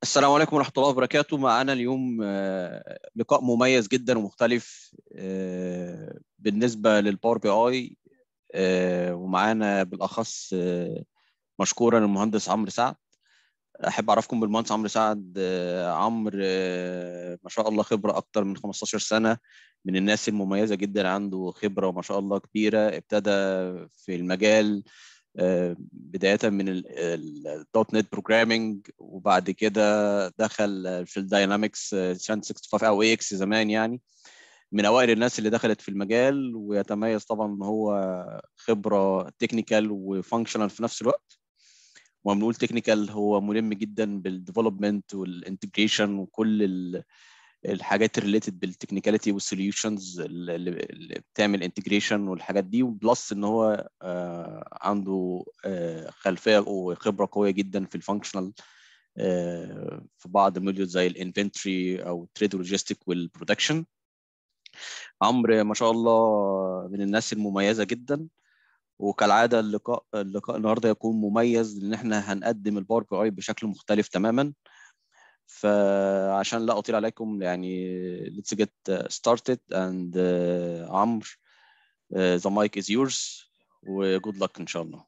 السلام عليكم ورحمة الله وبركاته معنا اليوم آه، لقاء مميز جدا ومختلف آه، بالنسبة للباور بي اي آه، ومعانا بالأخص آه، مشكورا المهندس عمرو سعد أحب أعرفكم بالمهندس عمرو سعد آه، عمرو آه، ما شاء الله خبرة أكتر من 15 سنة من الناس المميزة جدا عنده خبرة ما شاء الله كبيرة ابتدى في المجال آه، بداية من الدوت نت بروجرامينج وبعد كده دخل في الداينامكس 365 او اكس زمان يعني من اوائل الناس اللي دخلت في المجال ويتميز طبعا ان هو خبره تكنيكال وفانكشنال في نفس الوقت وما بنقول تكنيكال هو ملم جدا بالديفلوبمنت والانتجريشن وكل ال- الحاجات ريليتد بالتكنيكاليتي والسوليوشنز اللي اللي بتعمل انتجريشن والحاجات دي بلس ان هو آه، عنده آه، خلفيه وخبره قويه جدا في الفانكشنال في بعض الموديول زي الانفنتوري او تريد لوجيستيك والبرودكشن عمرو ما شاء الله من الناس المميزه جدا وكالعاده اللقاء اللقاء النهارده يكون مميز لان احنا هنقدم الباور بي اي بشكل مختلف تماما فعشان لا اطيل عليكم يعني let's get started and uh, عمرو uh, the mic is yours و good luck ان شاء الله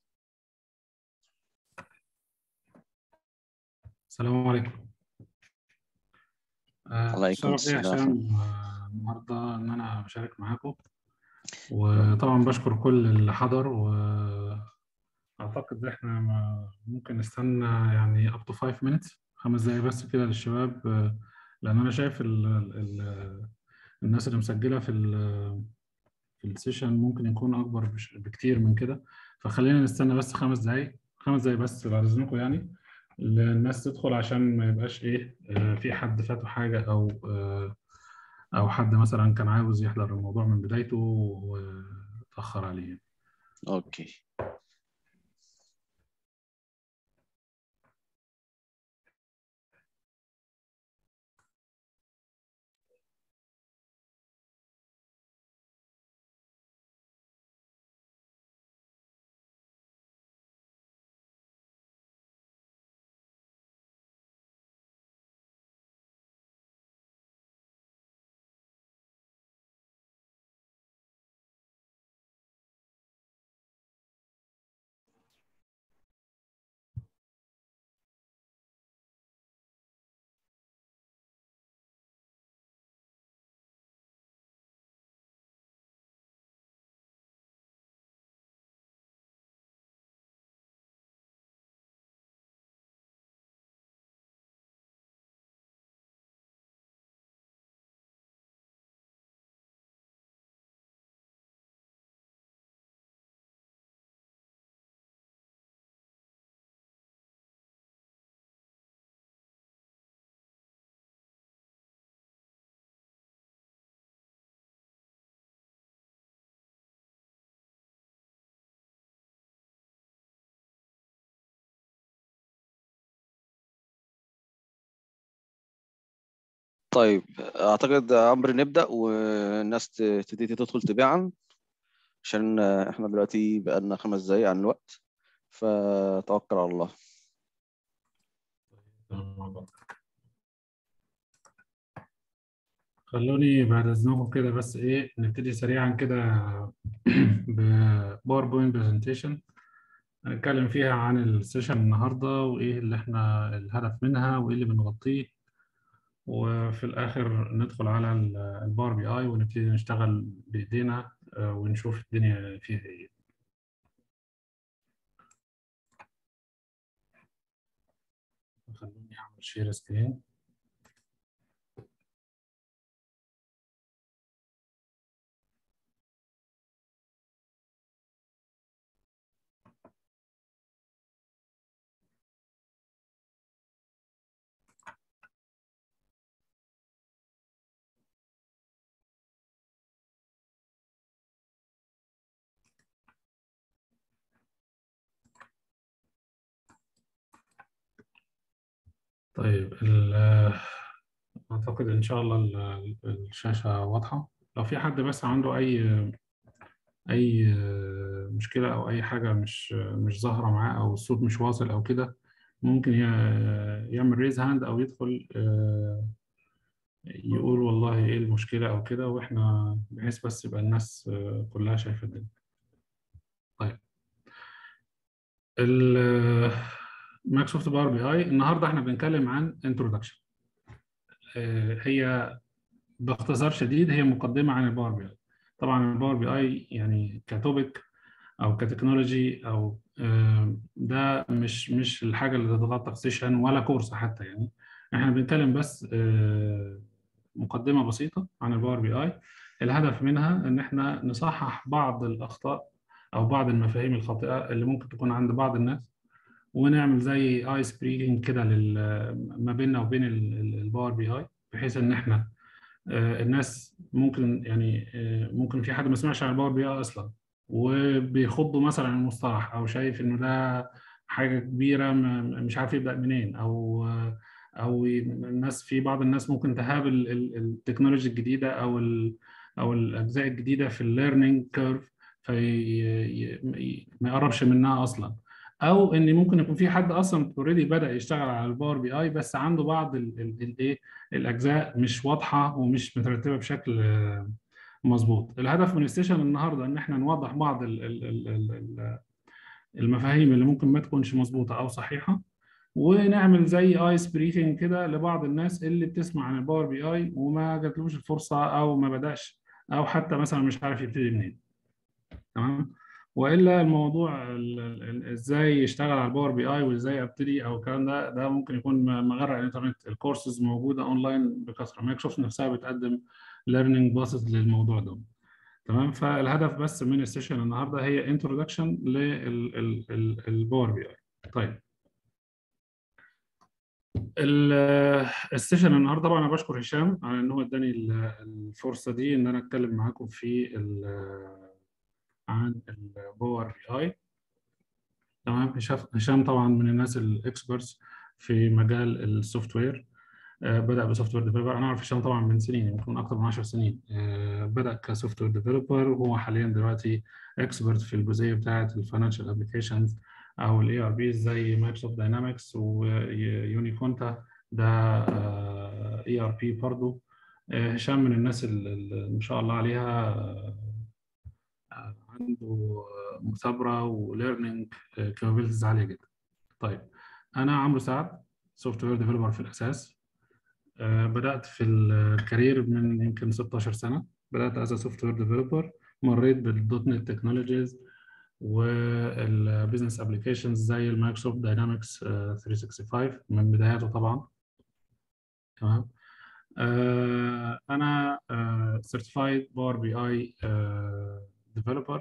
السلام عليكم آه، عليكم شرف لي السلام. عشان آه، النهارده ان انا بشارك معاكم وطبعا بشكر كل اللي حضر واعتقد احنا ما- ممكن نستنى يعني up to 5 minutes خمس دقايق بس كده للشباب آه، لان انا شايف ال ال الناس اللي مسجله في ال في السيشن ممكن يكون اكبر بش- بكتير من كده فخلينا نستنى بس خمس دقايق خمس دقايق بس بعد اذنكم يعني الناس تدخل عشان ما يبقاش ايه آه، في حد فاته حاجه او آه، او حد مثلا كان عاوز يحضر الموضوع من بدايته وتاخر عليه اوكي طيب اعتقد عمرو نبدا والناس ت- تبتدي تدخل تباعا عشان احنا دلوقتي بقالنا خمس دقايق عن الوقت فتوكل على الله خلوني بعد اذنكم كده بس ايه نبتدي سريعا كده بباوربوينت برزنتيشن هنتكلم فيها عن السيشن النهارده وايه اللي احنا الهدف منها وايه اللي بنغطيه وفي الاخر ندخل على الباور بي اي ونبتدي نشتغل بايدينا آه، ونشوف الدنيا فيها ايه خلوني اعمل شير سكرين طيب ال- أعتقد إن شاء الله ال- الشاشة واضحة لو في حد بس عنده أي أي مشكلة أو أي حاجة مش مش ظاهرة معاه أو الصوت مش واصل أو كده ممكن ي- يعمل ريز هاند او يدخل آه، يقول والله ايه المشكله او كده واحنا بحيث بس يبقى الناس آه، كلها شايفه الدنيا طيب ال مايكروسوفت باور بي اي النهارده احنا بنتكلم عن انترودكشن هي باختصار شديد هي مقدمه عن الباور بي اي طبعا الباور بي اي يعني كتوبيك او كتكنولوجي او آه، ده مش مش الحاجه اللي تتغطى في سيشن ولا كورس حتى يعني احنا بنتكلم بس آه، مقدمه بسيطه عن الباور بي اي الهدف منها ان احنا نصحح بعض الاخطاء او بعض المفاهيم الخاطئه اللي ممكن تكون عند بعض الناس ونعمل زي ايس بريكنج كده لل- ما بيننا وبين ال- ال- الباور بي اي بحيث ان احنا آه، الناس ممكن يعني آه، ممكن في حد ما سمعش عن الباور بي اي اصلا وبيخضوا مثلا المصطلح او شايف انه ده حاجه كبيره م- مش عارف يبدا منين او او الناس في بعض الناس ممكن تهاب ال- ال- التكنولوجيا الجديده او ال او الاجزاء الجديده في الليرنينج كيرف في ما يقربش منها اصلا او ان ممكن يكون في حد اصلا اوريدي بدا يشتغل على الباور بي اي بس عنده بعض الايه الاجزاء مش واضحه ومش مترتبه بشكل آه، مظبوط الهدف من السيشن النهارده ان احنا نوضح بعض ال- ال- ال- ال- ال- المفاهيم اللي ممكن ما تكونش مظبوطه او صحيحه ونعمل زي ايس بريفنج كده لبعض الناس اللي بتسمع عن الباور بي اي وما جاتلوش الفرصه او ما بداش او حتى مثلا مش عارف يبتدي منين تمام والا الموضوع ال- ال- ازاي يشتغل على الباور بي اي وازاي ابتدي او الكلام ده ده ممكن يكون م- مغرق الانترنت الكورسز موجوده اونلاين بكثره مايكروسوفت نفسها بتقدم ليرنينج باسز للموضوع ده تمام فالهدف بس من السيشن النهارده هي انتروداكشن للباور بي اي طيب ال- السيشن النهارده طبعا انا بشكر هشام على ان هو اداني ال- الفرصه دي ان انا اتكلم معاكم في ال- عن الباور بي اي تمام هشام هشام طبعا من الناس الاكسبرتس في مجال السوفت وير آه، بدا بسوفت وير ديفلوبر انا اعرف هشام طبعا من سنين يمكن اكثر من 10 سنين آه، بدا كسوفت وير ديفلوبر وهو حاليا دلوقتي اكسبرت في الجزئيه بتاعه الفاينانشال ابلكيشنز او الاي ار بي زي مايكروسوفت داينامكس ويونيكونتا ده اي ار بي برضه آه، هشام من الناس اللي ما شاء الله عليها آه، عنده مثابره وليرنينج كابابيلتيز عاليه جدا. طيب انا عمرو سعد سوفت وير ديفلوبر في الاساس آه، بدات في الكارير من يمكن 16 سنه بدات از سوفت وير ديفلوبر مريت بالدوت نت تكنولوجيز والبزنس ابلكيشنز زي المايكروسوفت داينامكس 365 من بداياته طبعا تمام آه، انا سيرتيفايد باور بي اي ديفلوبر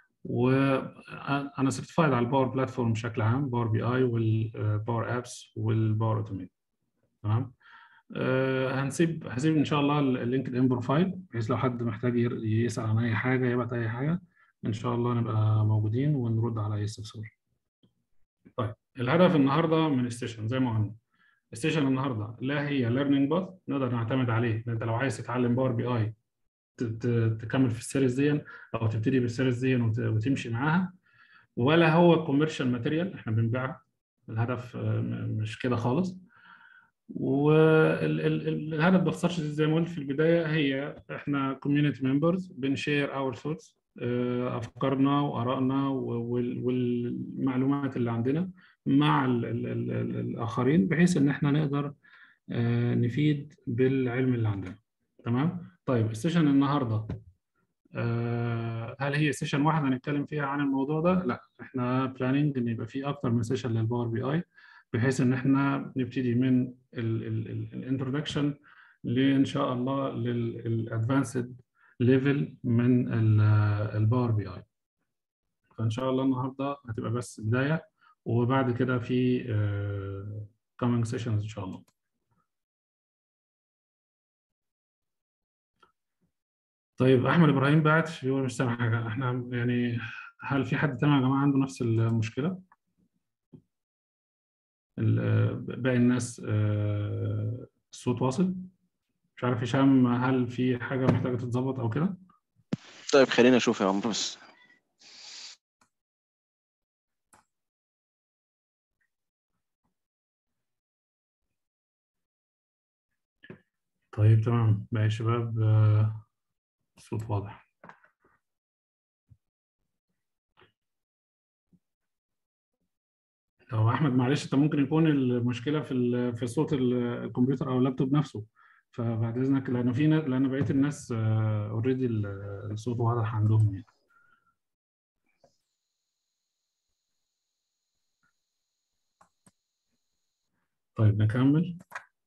وانا سيرتيفايد على الباور بلاتفورم بشكل عام باور بي اي والباور ابس والباور اوتوميت تمام آه، هنسيب هسيب ان شاء الله اللينكد ان بروفايل بحيث لو حد محتاج ير- يسال عن اي حاجه يبعت اي حاجه ان شاء الله نبقى موجودين ونرد على اي استفسار طيب الهدف النهارده من السيشن زي ما قلنا السيشن النهارده لا هي ليرنينج باث نقدر نعتمد عليه انت لو عايز تتعلم باور بي اي تكمل في السيريز دي او تبتدي بالسيريز دي وت- وتمشي معاها ولا هو كوميرشال ماتيريال احنا بنبيعها الهدف آه، م- مش كده خالص والهدف باختصار شديد زي ما قلت في البدايه هي احنا كوميونتي ممبرز بنشير اور ثوتس افكارنا وارائنا وال- والمعلومات اللي عندنا مع ال ال ال ال الاخرين بحيث ان احنا نقدر آه، نفيد بالعلم اللي عندنا تمام طيب السيشن النهارده آه، هل هي سيشن واحده هنتكلم فيها عن الموضوع ده لا احنا بلاننج ان يبقى في اكتر من سيشن للباور بي اي بحيث ان احنا نبتدي من الانترودكشن لان شاء الله للادفانسد ليفل من الباور بي اي فان شاء الله النهارده هتبقى بس بدايه وبعد كده في كومينج سيشنز ان شاء الله طيب احمد ابراهيم بعت بيقول مش سامع حاجه احنا يعني هل في حد تاني يا جماعه عنده نفس المشكله؟ ال- باقي الناس آه، الصوت واصل؟ مش عارف هشام هل في حاجه محتاجه تتظبط او كده؟ طيب خلينا نشوف يا عمرو بس طيب تمام بقى يا شباب آه، الصوت واضح لو احمد معلش انت ممكن يكون المشكله في ال- في صوت ال- الكمبيوتر او اللابتوب نفسه فبعد اذنك لان في ناس لان بقيه الناس اوريدي الصوت واضح عندهم يعني طيب نكمل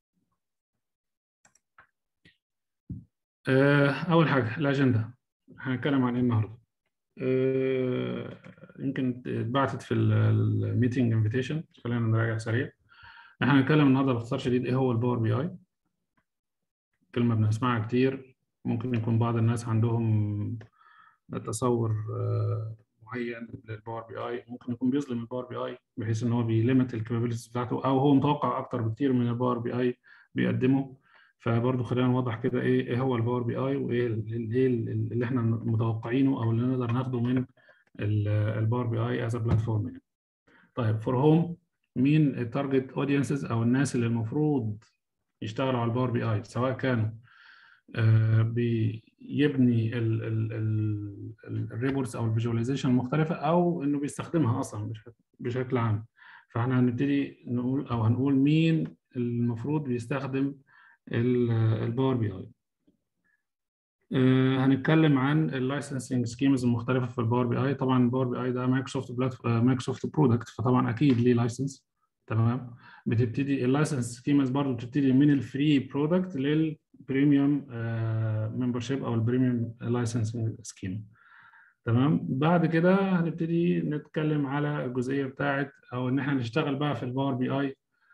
آه، اول حاجه الاجنده هنتكلم عن ايه النهارده آه، يمكن اتبعتت في الميتنج انفيتيشن خلينا نراجع سريع احنا هنتكلم النهارده باختصار شديد ايه هو الباور بي اي كلمه بنسمعها كتير ممكن يكون بعض الناس عندهم تصور آه، معين للباور بي اي ممكن يكون بيظلم الباور بي اي بحيث ان هو بيليمت الكابابيلتيز بتاعته او هو متوقع اكتر بكتير من الباور بي اي بيقدمه فبرضه خلينا نوضح كده ايه ايه هو الباور بي اي وايه ال- ايه ال- اللي احنا متوقعينه او اللي نقدر ناخده من الباور بي اي از بلاتفورم يعني. طيب فور هوم مين التارجت اودينسز او الناس اللي المفروض يشتغلوا على الباور بي اي سواء كانوا آه، بيبني الريبورتس او الفيجواليزيشن المختلفه او انه بيستخدمها اصلا بشكل- بشكل عام فاحنا هنبتدي نقول او هنقول مين المفروض بيستخدم الباور بي اي هنتكلم عن اللايسنسنج سكيمز المختلفه في الباور بي اي طبعا الباور بي اي ده مايكروسوفت بلات مايكروسوفت برودكت فطبعا اكيد ليه لايسنس تمام بتبتدي اللايسنس سكيمز برضه بتبتدي من الفري برودكت للبريميوم ممبرشيب او البريميوم لايسنسنج سكيم تمام بعد كده هنبتدي نتكلم على الجزئيه بتاعه او ان احنا نشتغل بقى في الباور بي اي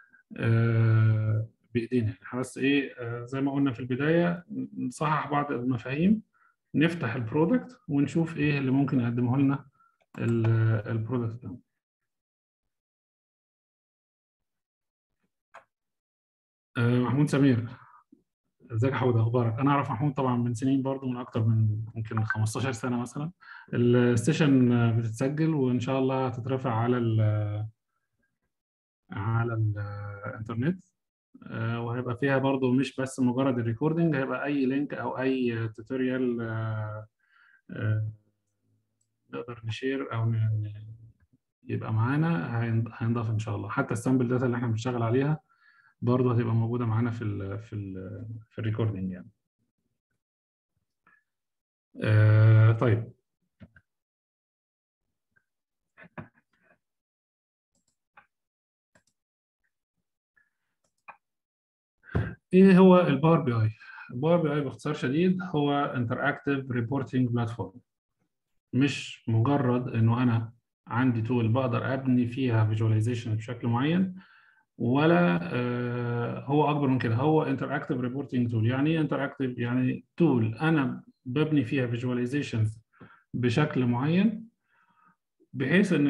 بايدينا احنا بس ايه آه، زي ما قلنا في البدايه نصحح بعض المفاهيم نفتح البرودكت ونشوف ايه اللي ممكن يقدمه لنا ال- البرودكت ده آه، محمود سمير ازيك يا حود اخبارك انا اعرف محمود طبعا من سنين برضو من اكتر من يمكن 15 سنه مثلا السيشن آه، بتتسجل وان شاء الله هتترفع على ال على الانترنت آه، وهيبقى فيها برضو مش بس مجرد الريكوردنج هيبقى اي لينك او اي توتوريال نقدر نشير او ن- ن- يبقى معانا هين- هينضاف ان شاء الله حتى السامبل داتا اللي احنا بنشتغل عليها برضو هتبقى موجوده معانا في ال في ال في الريكوردنج يعني آه، طيب ايه هو الباور بي اي الباور بي اي باختصار شديد هو انتراكتيف ريبورتنج بلاتفورم مش مجرد انه انا عندي تول بقدر ابني فيها فيجواليزيشن بشكل معين ولا آه، هو اكبر من كده هو انتراكتيف ريبورتنج تول يعني ايه انتراكتيف يعني تول انا ببني فيها فيجواليزيشنز بشكل معين بحيث ان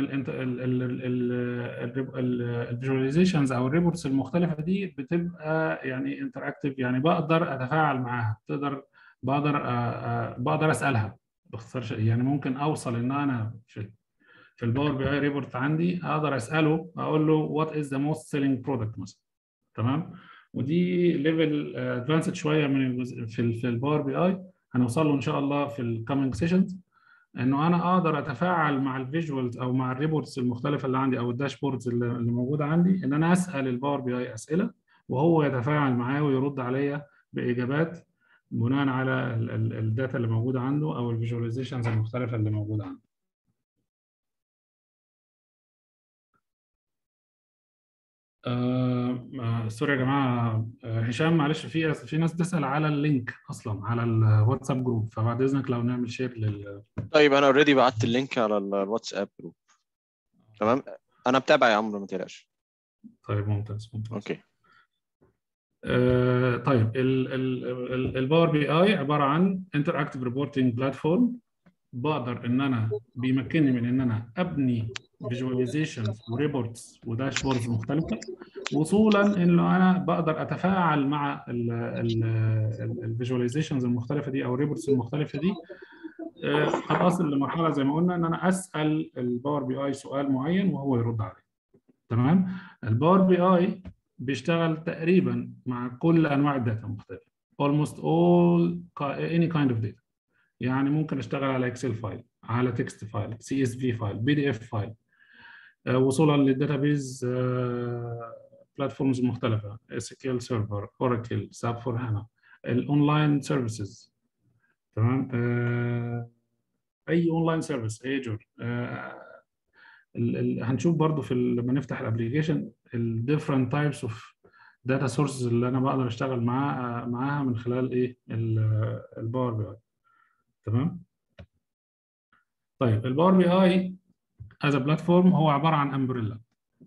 الفيجواليزيشنز او الريبورتس المختلفه دي بتبقى يعني انتراكتيف يعني بقدر اتفاعل معاها تقدر بقدر آه، آه، بقدر اسالها باختصار شديد يعني ممكن اوصل ان انا في في الباور بي اي ريبورت عندي اقدر اساله اقول له وات از ذا موست سيلينج برودكت مثلا تمام ودي ليفل ادفانسد شويه من الجزء في ال في الباور بي اي هنوصل له ان شاء الله في الكامينج سيشنز انه انا اقدر اتفاعل مع الفيجوالز او مع الريبورتس المختلفه اللي عندي او الداشبوردز اللي اللي موجوده عندي ان انا اسال الباور بي اي اسئله وهو يتفاعل معايا ويرد عليا باجابات بناء على ال- ال- الداتا اللي موجوده عنده او الفيجواليزيشنز المختلفه اللي موجوده عنده آه آه، سوري يا جماعه آه، هشام معلش في في ناس بتسال على اللينك اصلا على الواتساب جروب فبعد اذنك لو نعمل شير لل طيب انا اوريدي بعت اللينك على ال- الواتساب جروب تمام انا متابع يا عمرو ما تقلقش طيب ممتاز ممتاز اوكي آه، طيب الباور بي اي عباره عن انتراكتيف ريبورتنج بلاتفورم بقدر ان انا بيمكنني من ان انا ابني فيجواليزيشنز وريبورتس وداشبوردز مختلفه وصولا انه انا بقدر اتفاعل مع الفيجواليزيشنز المختلفه دي او الريبورتس المختلفه دي آه، قد اصل لمرحله زي ما قلنا ان انا اسال الباور بي اي سؤال معين وهو يرد عليه تمام الباور بي اي بيشتغل تقريبا مع كل انواع الداتا المختلفه almost all any kind of data يعني ممكن اشتغل على اكسل فايل على تكست فايل سي اس في فايل بي دي اف فايل وصولا للداتابيز بلاتفورمز مختلفه اس كيو ال سيرفر اوراكل ساب فور هانا الاونلاين سيرفيسز تمام اي اونلاين سيرفيس ايجور هنشوف برضو في لما نفتح الابلكيشن الديفرنت تايبس اوف داتا سورسز اللي انا بقدر اشتغل معاها معاها من خلال ايه الباور بي اي تمام طيب الباور بي اي از بلاتفورم هو عباره عن امبريلا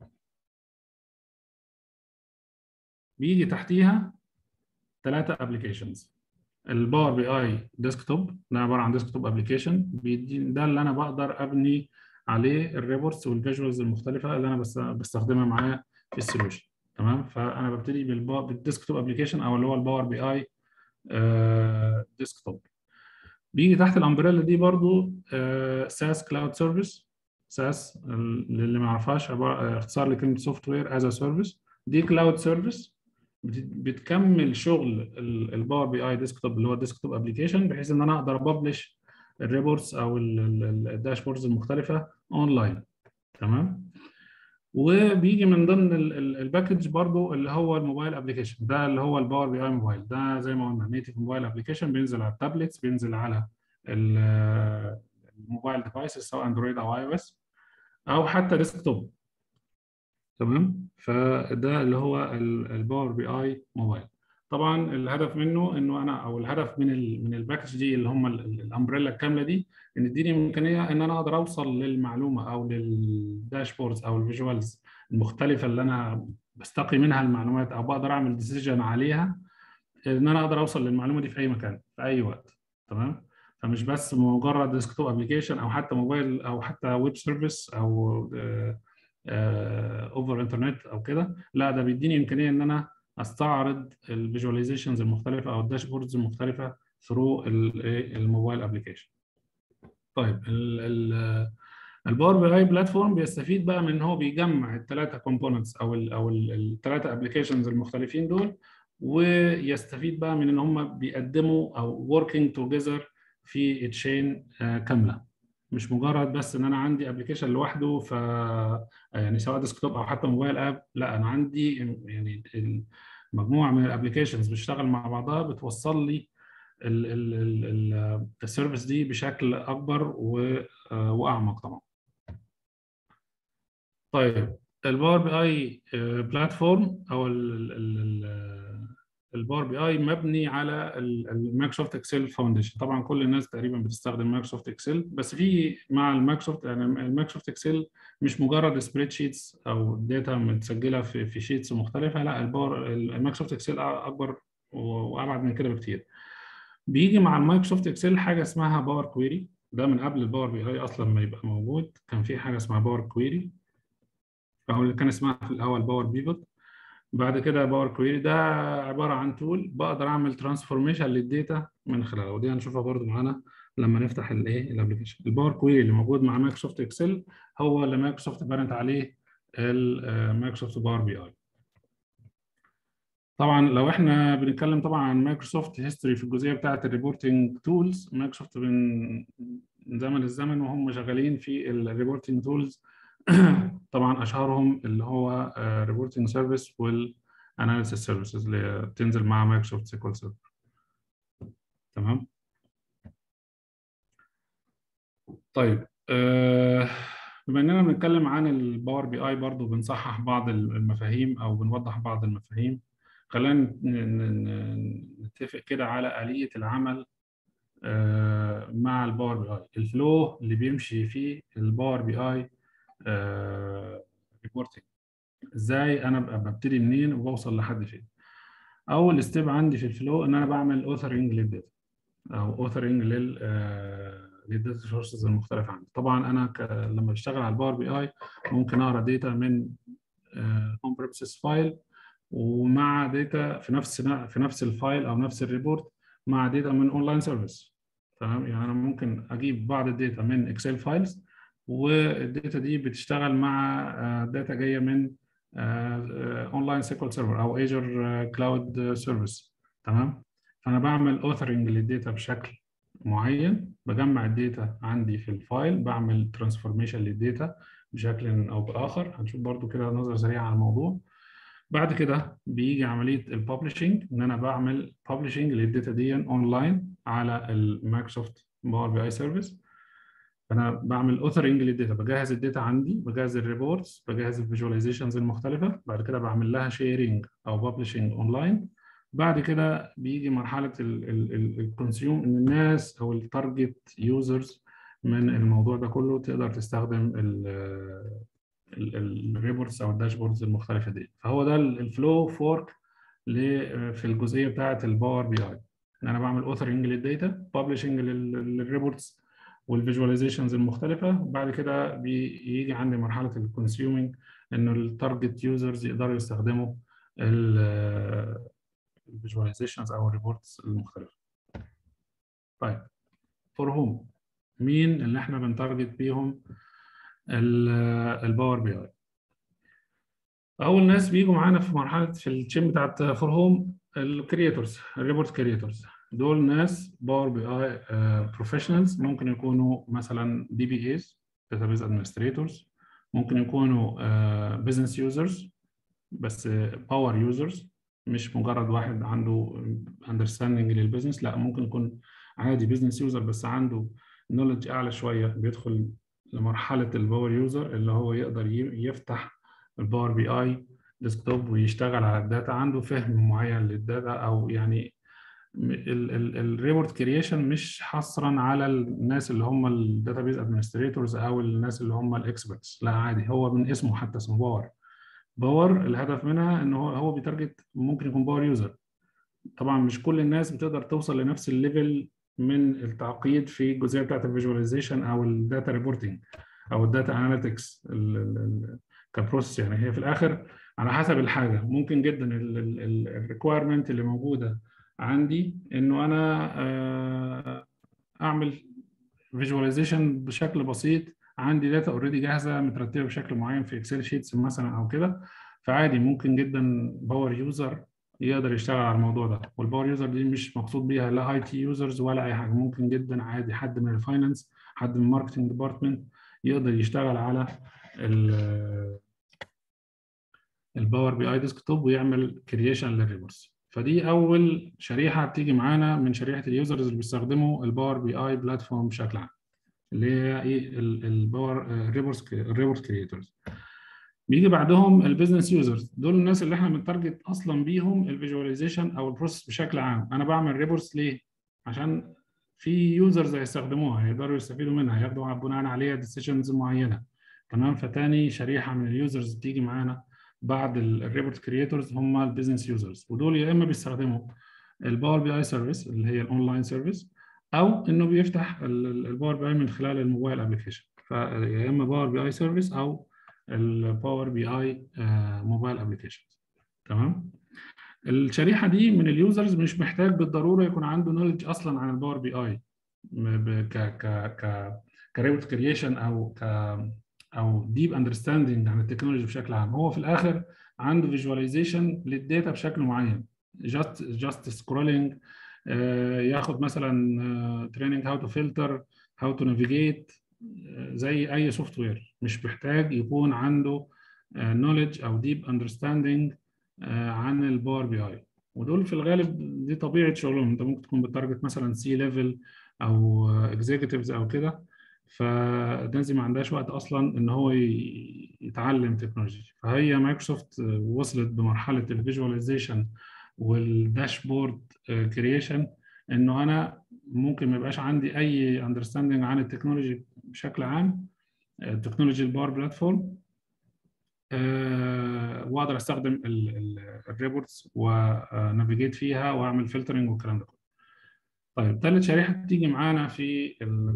بيجي تحتيها ثلاثه ابلكيشنز الباور بي اي ديسكتوب ده عباره عن ديسكتوب ابلكيشن ده اللي انا بقدر ابني عليه الريبورتس والفيجوالز المختلفه اللي انا بستخدمها معايا في السوليوشن تمام فانا ببتدي بالديسكتوب ابلكيشن او اللي هو الباور بي اي ديسكتوب بيجي تحت الامبريلا دي برضو ساس كلاود سيرفيس ساس اللي ما يعرفهاش اختصار لكلمه سوفت وير از سيرفيس دي كلاود سيرفيس بتكمل شغل الباور بي اي ديسكتوب اللي هو الديسكتوب ابلكيشن بحيث ان انا اقدر ابلش الريبورتس او الداشبوردز المختلفه اونلاين تمام وبيجي من ضمن الباكج برضو اللي هو الموبايل ابلكيشن ده اللي هو الباور بي اي موبايل ده زي ما قلنا نيتف موبايل ابلكيشن بينزل على التابلتس بينزل على الموبايل ديفايسز سواء اندرويد او اي او اس او حتى ديسكتوب تمام فده اللي هو الباور بي اي موبايل طبعا الهدف منه انه انا او الهدف من ال من الباكج دي اللي هم الامبريلا الكامله دي ان اديني امكانيه ان انا اقدر اوصل للمعلومه او للداشبوردز او الفيجوالز المختلفه اللي انا بستقي منها المعلومات او بقدر اعمل ديسيجن عليها ان انا اقدر اوصل للمعلومه دي في اي مكان في اي وقت تمام فمش بس مجرد ديسكتوب ابلكيشن او حتى موبايل او حتى ويب سيرفيس او اوفر انترنت او كده لا ده بيديني امكانيه ان انا استعرض الفيجواليزيشنز المختلفه او الداشبوردز المختلفه ثرو الموبايل ابلكيشن طيب الباور بي اي بلاتفورم بيستفيد بقى من ان هو بيجمع الثلاثه كومبوننتس او ال او الثلاثه ابلكيشنز المختلفين دول ويستفيد بقى من ان هم بيقدموا او working together في تشين كامله مش مجرد بس ان انا عندي ابلكيشن لوحده ف يعني سواء ديسكتوب او حتى موبايل اب لا انا عندي يعني مجموعه من الابلكيشنز بتشتغل مع بعضها بتوصل لي السيرفيس دي بشكل اكبر واعمق طبعا. طيب الباور بي اي بلاتفورم او الباور بي اي مبني على المايكروسوفت اكسل فاونديشن طبعا كل الناس تقريبا بتستخدم مايكروسوفت اكسل بس في مع المايكروسوفت يعني المايكروسوفت اكسل مش مجرد سبريد شيتس او داتا متسجله في في شيتس مختلفه لا الباور المايكروسوفت اكسل اكبر وابعد من كده بكتير بيجي مع المايكروسوفت اكسل حاجه اسمها باور كويري ده من قبل الباور بي اي اصلا ما يبقى موجود كان في حاجه اسمها باور كويري او اللي كان اسمها في الاول باور بيفوت بعد كده باور كويري ده عباره عن تول بقدر اعمل ترانسفورميشن للداتا من خلاله ودي هنشوفها برضو معانا لما نفتح الايه الابلكيشن الباور كويري اللي موجود مع مايكروسوفت اكسل هو اللي مايكروسوفت بنت عليه المايكروسوفت باور بي اي طبعا لو احنا بنتكلم طبعا عن مايكروسوفت هيستوري في الجزئيه بتاعه الريبورتنج تولز مايكروسوفت من زمن الزمن وهم شغالين في الريبورتنج تولز طبعا اشهرهم اللي هو ريبورتنج سيرفيس والاناليسيس سيرفيسز اللي بتنزل مع مايكروسوفت سيكوال سيرفر تمام طيب بما اننا بنتكلم عن الباور بي اي برضو بنصحح بعض المفاهيم او بنوضح بعض المفاهيم خلينا نتفق كده على آلية العمل مع الباور بي اي الفلو اللي بيمشي فيه الباور بي اي ريبورتنج ازاي انا ببتدي منين وبوصل لحد فين اول ستيب عندي في الفلو ان انا بعمل اوثرنج للداتا او اوثرنج لل للداتا سورسز المختلفه عندي طبعا انا ك... لما بشتغل على الباور بي اي ممكن اقرا داتا من هوم بريمسز فايل ومع داتا في نفس في نفس الفايل او نفس الريبورت مع داتا من اونلاين سيرفيس تمام يعني انا ممكن اجيب بعض الداتا من اكسل فايلز والداتا دي بتشتغل مع داتا جايه من اونلاين سيكوال سيرفر او ايجر كلاود سيرفيس تمام فانا بعمل اوثرنج للداتا بشكل معين بجمع الداتا عندي في الفايل بعمل ترانسفورميشن للداتا بشكل او باخر هنشوف برضو كده نظره سريعه على الموضوع بعد كده بيجي عمليه الببلشنج ان انا بعمل ببلشنج للداتا دي اونلاين على المايكروسوفت باور بي اي سيرفيس فانا بعمل اوثرنج للداتا بجهز الداتا عندي بجهز الريبورتس بجهز الفيجواليزيشنز المختلفه بعد كده بعمل لها شيرنج او ببلشنج اونلاين بعد كده بيجي مرحله الكونسيوم ان الناس او التارجت يوزرز من الموضوع ده كله تقدر تستخدم الريبورتس او الداشبوردز المختلفه دي فهو ده الفلو فورك في الجزئيه بتاعه الباور بي اي ان انا بعمل اوثرنج للداتا ببلشنج للريبورتس والفيجواليزيشنز المختلفه بعد كده بيجي عندي مرحله الكونسيومينج انه التارجت يوزرز يقدروا يستخدموا الفيجواليزيشنز او الريبورتس المختلفه طيب فور هوم مين اللي احنا بنتارجت بيهم الباور بي اي اول ناس بيجوا معانا في مرحله في التشين بتاعت فور هوم الكريتورز الريبورت كريتورز دول ناس باور بي اي بروفيشنالز ممكن يكونوا مثلا دي بي ايز داتابيز ادمنستريتورز ممكن يكونوا بزنس يوزرز بس باور يوزرز مش مجرد واحد عنده اندرستاندنج للبزنس لا ممكن يكون عادي بزنس يوزر بس عنده نولج اعلى شويه بيدخل لمرحله الباور يوزر اللي هو يقدر يفتح الباور بي اي ديسكتوب ويشتغل على الداتا عنده فهم معين للداتا او يعني الريبورت كرييشن مش حصرا على الناس اللي هم الداتابيز ادمنستريتورز او الناس اللي هم الاكسبرتس لا عادي هو من اسمه حتى اسمه باور باور الهدف منها ان هو هو بيتارجت ممكن يكون باور يوزر طبعا مش كل الناس بتقدر توصل لنفس الليفل من التعقيد في الجزئيه بتاعت الفيجواليزيشن او الداتا ريبورتنج او الداتا اناليتكس كبروسيس يعني هي في الاخر على حسب الحاجه ممكن جدا الريكويرمنت اللي موجوده عندي انه انا اعمل فيجواليزيشن بشكل بسيط عندي داتا اوريدي جاهزه مترتبه بشكل معين في اكسل شيتس مثلا او كده فعادي ممكن جدا باور يوزر يقدر يشتغل على الموضوع ده والباور يوزر دي مش مقصود بيها لا اي تي يوزرز ولا اي حاجه ممكن جدا عادي حد من الفاينانس حد من الماركتنج ديبارتمنت يقدر يشتغل على الباور بي اي ديسكتوب ويعمل كرييشن للريبورتس فدي اول شريحه بتيجي معانا من شريحه اليوزرز اللي بيستخدموا الباور بي اي بلاتفورم بشكل عام اللي هي ايه الباور الريبورتس الريبورت كريتورز بيجي بعدهم البيزنس يوزرز دول الناس اللي احنا بنتارجت اصلا بيهم الفيجواليزيشن او البروسيس بشكل عام انا بعمل ريبورتس ليه عشان في يوزرز هيستخدموها هيقدروا يستفيدوا منها ياخدوا بناء عليها ديسيشنز معينه تمام فتاني شريحه من اليوزرز بتيجي معانا بعد الريبورت كريتورز هم البيزنس يوزرز ودول يا اما بيستخدموا الباور بي اي سيرفيس اللي هي الاونلاين سيرفيس او انه بيفتح الباور بي اي من خلال الموبايل ابلكيشن فيا اما باور بي اي سيرفيس او الباور بي اي موبايل ابلكيشن تمام الشريحه دي من اليوزرز مش محتاج بالضروره يكون عنده نولج اصلا عن الباور بي اي ك ك ك كريبورت كرييشن او ك او ديب اندرستاندنج عن التكنولوجي بشكل عام هو في الاخر عنده فيجواليزيشن للداتا بشكل معين جاست جاست سكرولينج ياخد مثلا تريننج هاو تو فلتر هاو تو نافيجيت زي اي سوفت وير مش محتاج يكون عنده نوليدج او ديب اندرستاندنج عن الباور بي اي ودول في الغالب دي طبيعه شغلهم انت ممكن تكون بتارجت مثلا سي ليفل او اكزيكتيفز او كده فالناس ما عندهاش وقت اصلا ان هو يتعلم تكنولوجي فهي مايكروسوفت وصلت بمرحله الفيجواليزيشن والداشبورد كرييشن انه انا ممكن ما يبقاش عندي اي اندرستاندنج عن التكنولوجي بشكل عام التكنولوجي الباور بلاتفورم أه واقدر استخدم الريبورتس ونافيجيت فيها واعمل فلترنج والكلام ده كله طيب ثالث شريحه بتيجي معانا في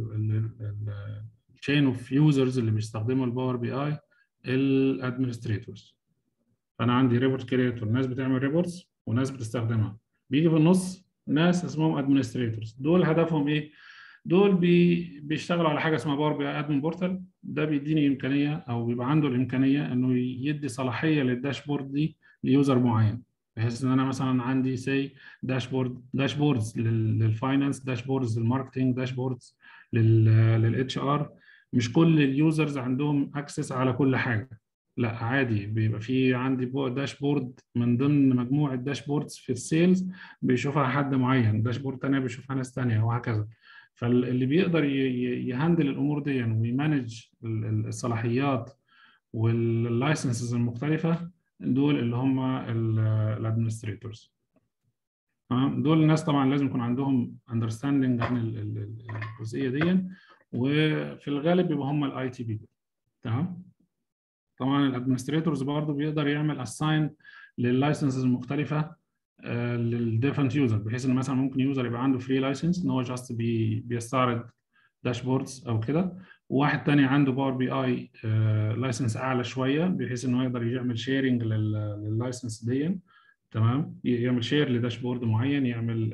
التشين اوف يوزرز اللي بيستخدموا الباور بي اي الادمنستريتورز فانا عندي ريبورت كريتور ناس بتعمل ريبورتس وناس بتستخدمها بيجي في النص ناس اسمهم ادمنستريتورز دول هدفهم ايه دول بي بيشتغلوا على حاجه اسمها باور بي اي ادمن بورتال ده بيديني امكانيه او بيبقى عنده الامكانيه انه يدي صلاحيه للداشبورد دي ليوزر معين بحيث ان انا مثلا عندي سي داشبورد داشبوردز للفاينانس داشبوردز للماركتنج داشبوردز للاتش ار مش كل اليوزرز عندهم اكسس على كل حاجه لا عادي بيبقى في عندي داشبورد من ضمن مجموعه داشبوردز في السيلز بيشوفها حد معين داشبورد تانية بيشوفها ناس تانية وهكذا فاللي بيقدر يهندل الامور دي ويمانج الصلاحيات واللايسنسز المختلفه دول اللي هم الادمنستريتورز تمام دول الناس طبعا لازم يكون عندهم اندرستاندنج عن الجزئيه دي وفي الغالب بيبقى هم الاي تي بي تمام طبعا الادمنستريتورز برضه بيقدر يعمل اساين لللايسنسز المختلفه للديفرنت يوزر بحيث ان مثلا ممكن يوزر يبقى عنده فري لايسنس ان هو جاست بي بيستعرض داشبوردز او كده وواحد تاني عنده باور بي اي لايسنس اعلى شويه بحيث ان هو يقدر يعمل شيرنج لللايسنس دي تمام يعمل شير لداشبورد معين يعمل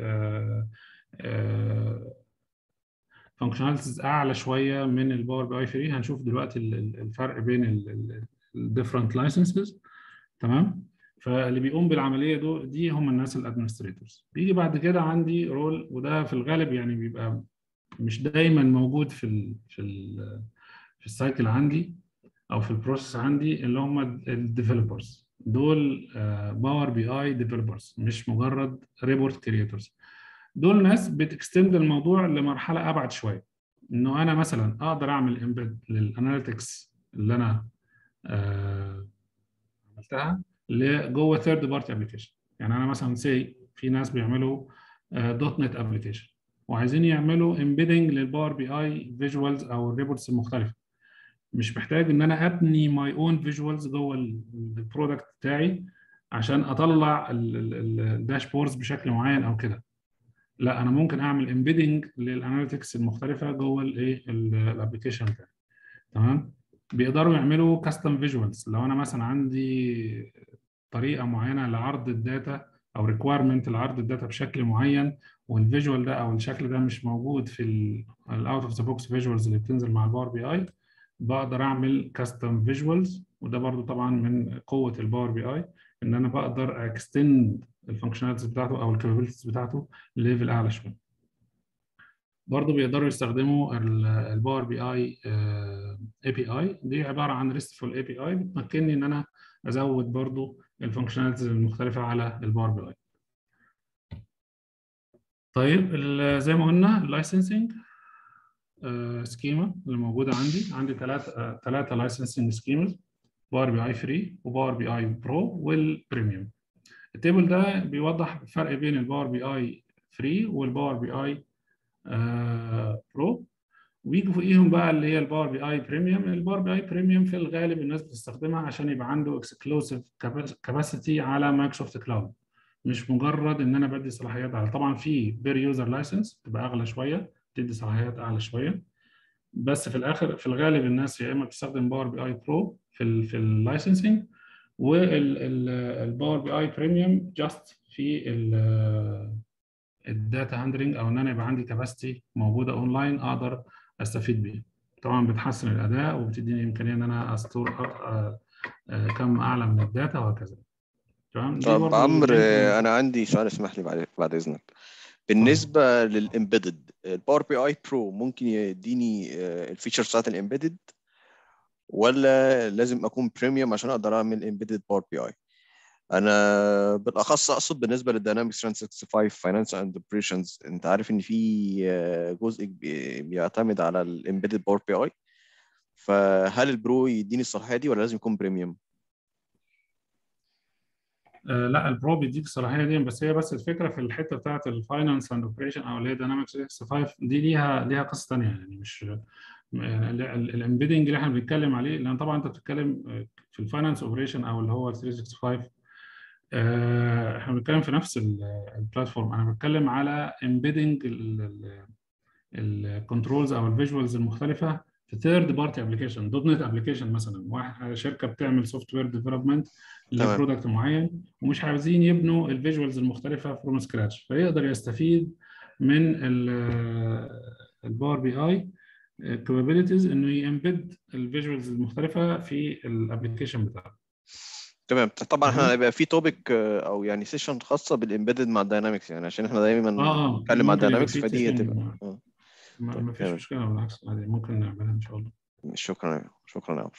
فانكشناليتيز اعلى شويه من الباور بي اي 3 هنشوف دلوقتي الفرق بين الديفرنت لايسنسز تمام فاللي بيقوم بالعمليه دو دي هم الناس الادمنستريتورز بيجي بعد كده عندي رول وده في الغالب يعني بيبقى مش دايما موجود في ال في ال في السايكل عندي او في البروسيس عندي اللي هم الديفلوبرز دول باور بي اي ديفلوبرز مش مجرد ريبورت كريتورز دول ناس بتكستند الموضوع لمرحله ابعد شويه انه انا مثلا اقدر اعمل امبيد للاناليتكس اللي انا آه عملتها لجوه ثيرد بارتي ابلكيشن يعني انا مثلا سي في ناس بيعملوا دوت نت ابلكيشن وعايزين يعملوا امبيدنج للباور بي اي فيجوالز او الريبورتس المختلفه مش محتاج ان انا ابني ماي اون فيجوالز جوه البرودكت بتاعي عشان اطلع الداشبوردز بشكل معين او كده لا انا ممكن اعمل امبيدنج للاناليتكس المختلفه جوه الايه الابلكيشن بتاعي تمام بيقدروا يعملوا كاستم فيجوالز لو انا مثلا عندي طريقه معينه لعرض الداتا او ريكويرمنت لعرض الداتا بشكل معين والفيجوال ده او الشكل ده مش موجود في الاوت اوف ذا بوكس فيجوالز اللي بتنزل مع الباور بي اي بقدر اعمل كاستم فيجوالز وده برضو طبعا من قوه الباور بي اي ان انا بقدر اكستند الفانكشناليتيز بتاعته او الكابابيلتيز بتاعته لليفل اعلى شويه برضه بيقدروا يستخدموا الباور بي اي اي بي اي دي عباره عن ريستفول اي بي اي بتمكنني ان انا ازود برضه الفانكشناليتيز المختلفه على الباور بي اي طيب زي ما قلنا اللايسنسنج سكيما اللي موجوده عندي عندي ثلاثه ثلاثه لايسنسنج سكيمز باور بي اي فري وباور بي اي برو والبريميوم التيبل ده بيوضح الفرق بين الباور بي اي فري والباور بي اي برو ويجوا فوقيهم بقى اللي هي الباور بي اي بريميوم الباور بي اي بريميوم في الغالب الناس بتستخدمها عشان يبقى عنده اكسكلوسيف كاباسيتي على مايكروسوفت كلاود مش مجرد ان انا بدي صلاحيات على طبعا في بير يوزر لايسنس بتبقى اغلى شويه بتدي صلاحيات اعلى شويه بس في الاخر في الغالب الناس يا اما بتستخدم باور بي اي برو في ال في اللايسنسنج والباور بي اي بريميوم جاست في الداتا هاندلنج او ان انا يبقى عندي كاباسيتي موجوده اونلاين اقدر استفيد بيها طبعا بتحسن الاداء وبتديني امكانيه ان انا استور كم اعلى من الداتا وهكذا تمام طب عمرو انا عندي سؤال اسمح لي بعد بعد اذنك بالنسبه للامبيدد الباور بي اي برو ممكن يديني الفيتشرز بتاعت الامبيدد ولا لازم اكون بريميوم عشان اقدر اعمل امبيدد باور بي اي انا بالاخص اقصد بالنسبه للداينامكس 365 فاينانس اند اوبريشنز انت عارف ان في جزء بيعتمد على الامبيدد باور بي اي فهل البرو يديني الصلاحيه دي ولا لازم يكون بريميوم آه لا البرو بيديك الصلاحيه دي بس هي بس الفكره في الحته بتاعت الفاينانس اند اوبريشن او اللي هي داينامكس 365 دي ليها ليها قصه ثانيه يعني مش الامبيدنج اللي احنا بنتكلم عليه لان طبعا انت بتتكلم في الفاينانس اوبريشن او اللي هو 365 احنا بنتكلم في نفس البلاتفورم انا بتكلم على امبيدنج الكنترولز او الفيجوالز المختلفه في ثيرد بارتي ابلكيشن دوت نت ابلكيشن مثلا واحد شركه بتعمل سوفت وير ديفلوبمنت لبرودكت معين ومش عايزين يبنوا الفيجوالز المختلفه فروم سكراتش فيقدر يستفيد من الباور بي اي capabilities انه يمبد الفيجوالز المختلفه في الابلكيشن بتاعه تمام طبعا احنا تمام. هيبقى في توبيك او يعني سيشن خاصه بالامبيدد مع الداينامكس يعني عشان احنا دايما اه اه بنتكلم مع ممكن يبقى الداينامكس في فدي session هتبقى ما- آه. ما طيب، ما فيش تمام. مشكله بالعكس عادي ممكن نعملها ان شاء الله شكرا شكرا يا عمرو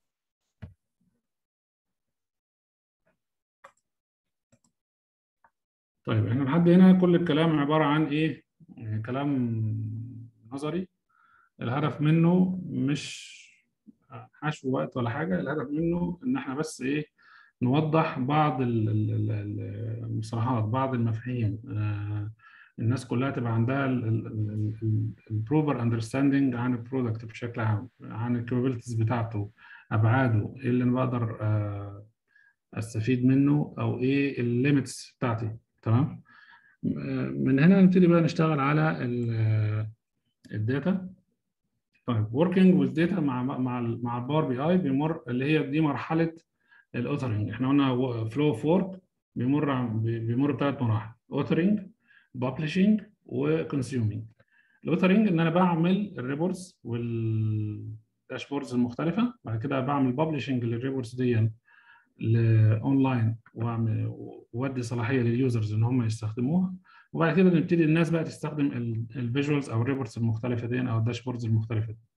طيب احنا لحد هنا كل الكلام عبارة عن ايه؟ يعني كلام نظري الهدف منه مش حشو وقت ولا حاجة الهدف منه ان احنا بس ايه نوضح بعض ال- ال- ال- ال- المصطلحات بعض المفاهيم آه، الناس كلها تبقى عندها البروبر اندرستاندينج عن البرودكت بشكل عام عن الكابابيلتيز بتاعته ابعاده ايه اللي انا بقدر آه، استفيد منه او ايه الليميتس بتاعتي تمام من هنا نبتدي بقى نشتغل على الداتا طيب working with data مع مع ال- مع الباور بي اي بيمر اللي هي دي مرحله الاوثرنج احنا قلنا فلو اوف ورك بيمر عن- بي- بيمر بثلاث مراحل اوثرنج ببلشنج وكونسيومينج الاوثرنج ان انا بعمل الريبورتس والداشبوردز المختلفه بعد كده بعمل ببلشنج للريبورتس دي لاونلاين واعمل وادي صلاحيه لليوزرز ان هم يستخدموها وبعد كده نبتدي الناس بقى تستخدم الفيجوالز او الريبورتس المختلفه دي او الداشبوردز المختلفه دي.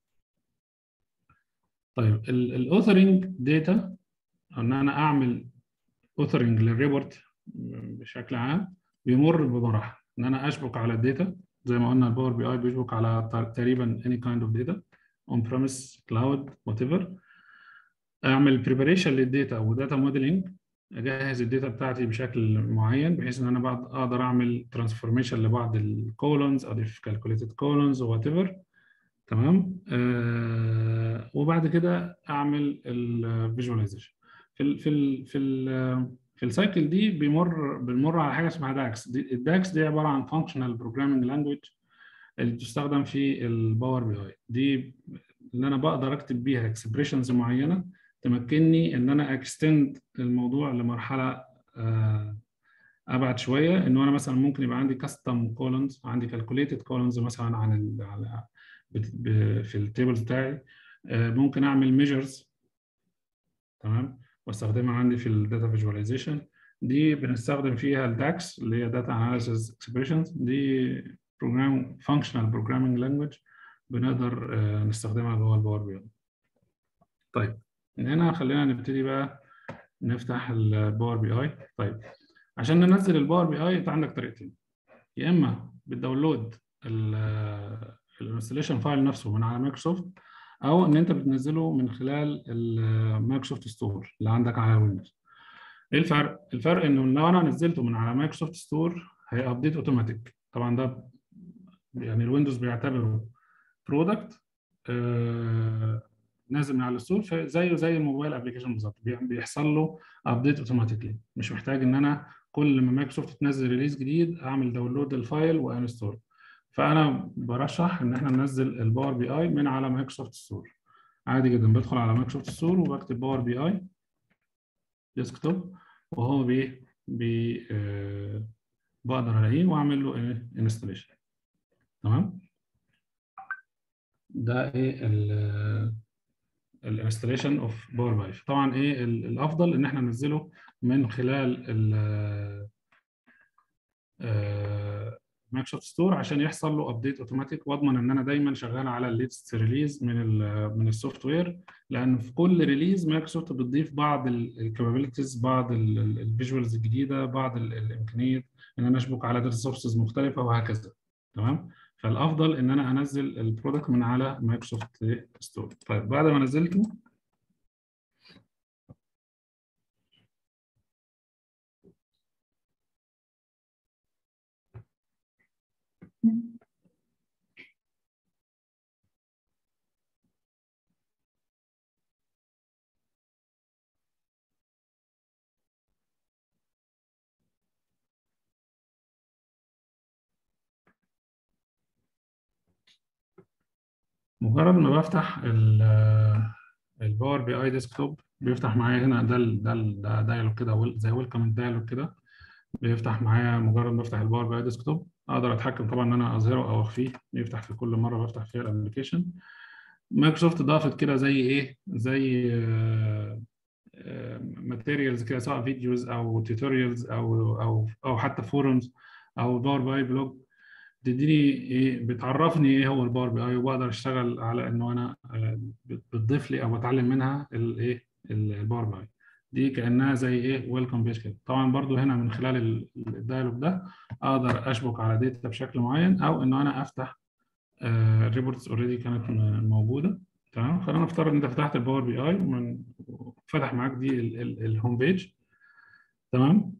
طيب الاوثرنج داتا ان انا اعمل اوثرنج للريبورت بشكل عام بيمر بمراحل ان انا اشبك على الداتا زي ما قلنا الباور بي اي بيشبك على تقريبا any kind of data on premise cloud whatever اعمل بريباريشن للداتا وداتا موديلنج اجهز الداتا بتاعتي بشكل معين بحيث ان انا بعد اقدر اعمل ترانسفورميشن لبعض الكولونز اضيف كالكوليتد كولونز وات ايفر تمام آه وبعد كده اعمل الفيجواليزيشن في ال في ال في ال في السايكل دي بيمر بنمر على حاجه اسمها داكس دي الداكس دي عباره عن فانكشنال بروجرامينج لانجويج اللي بتستخدم في الباور بي اي دي اللي انا بقدر اكتب بيها اكسبريشنز معينه تمكنني ان انا اكستند الموضوع لمرحله آه، ابعد شويه ان انا مثلا ممكن يبقى عندي كاستم كولونز عندي كالكوليتد كولونز مثلا عن ال على بت- ب- في التيبلز بتاعي آه، ممكن اعمل ميجرز تمام واستخدمها عندي في الداتا فيجواليزيشن دي بنستخدم فيها الداكس اللي هي داتا اناليسيس اكسبريشنز دي بروجرام فانكشنال بروجرامينج لانجويج بنقدر آه، نستخدمها جوه الباور بي اي طيب من هنا خلينا نبتدي بقى نفتح الباور بي اي طيب عشان ننزل الباور بي اي انت عندك طريقتين يا اما بتداونلود الانستليشن فايل نفسه من على مايكروسوفت او ان انت بتنزله من خلال المايكروسوفت ستور اللي عندك على ويندوز ايه الفرق الفرق انه لو انا نزلته من على مايكروسوفت ستور هيابديت اوتوماتيك طبعا ده يعني الويندوز بيعتبره برودكت نازل من على الستور زيه زي الموبايل ابلكيشن بالظبط بي- بيحصل له ابديت اوتوماتيكلي مش محتاج ان انا كل ما مايكروسوفت تنزل ريليز جديد اعمل داونلود الفايل وانستول فانا برشح ان احنا ننزل الباور بي اي من على مايكروسوفت ستور عادي جدا بدخل على مايكروسوفت ستور وبكتب باور بي اي ديسكتوب وهو بي بي آه بقدر الاقيه واعمل له انستليشن تمام ده ايه ال الانستليشن اوف باور باي طبعا ايه ال- الافضل ان احنا ننزله من خلال ال مايكروسوفت ستور عشان يحصل له ابديت اوتوماتيك واضمن ان انا دايما شغال على الليتست ريليز من ال من السوفت وير لان في كل ريليز مايكروسوفت بتضيف بعض الكابابيلتيز بعض الفيجوالز الجديده بعض ال- الامكانيات ان انا اشبك على داتا سورسز مختلفه وهكذا تمام فالافضل ان انا انزل البرودكت من على مايكروسوفت ستور طيب بعد ما نزلته مجرد ما بفتح الباور بي اي ديسكتوب بيفتح معايا هنا ده ال ده ال ده دايلوج كده ويل- زي ويلكم دايلوج كده بيفتح معايا مجرد ما افتح الباور بي اي ديسكتوب اقدر اتحكم طبعا ان انا اظهره او اخفيه يفتح في كل مره بفتح فيها الابلكيشن مايكروسوفت ضافت كده زي ايه زي ماتيريالز كده سواء فيديوز او توتوريالز او او او حتى فورums او باور باي بلوج بتديني ايه بتعرفني ايه هو الباور بي اي وبقدر اشتغل على انه انا بتضيف لي او بتعلم منها الايه الباور بي اي دي كانها زي ايه ويلكم بيج كده طبعا برضو هنا من خلال الدايلوج ده اقدر اشبك على داتا بشكل معين او ان انا افتح ريبورتس اوريدي كانت موجوده تمام خلينا نفترض ان انت فتحت الباور بي اي ومن فتح معاك دي الهوم بيج تمام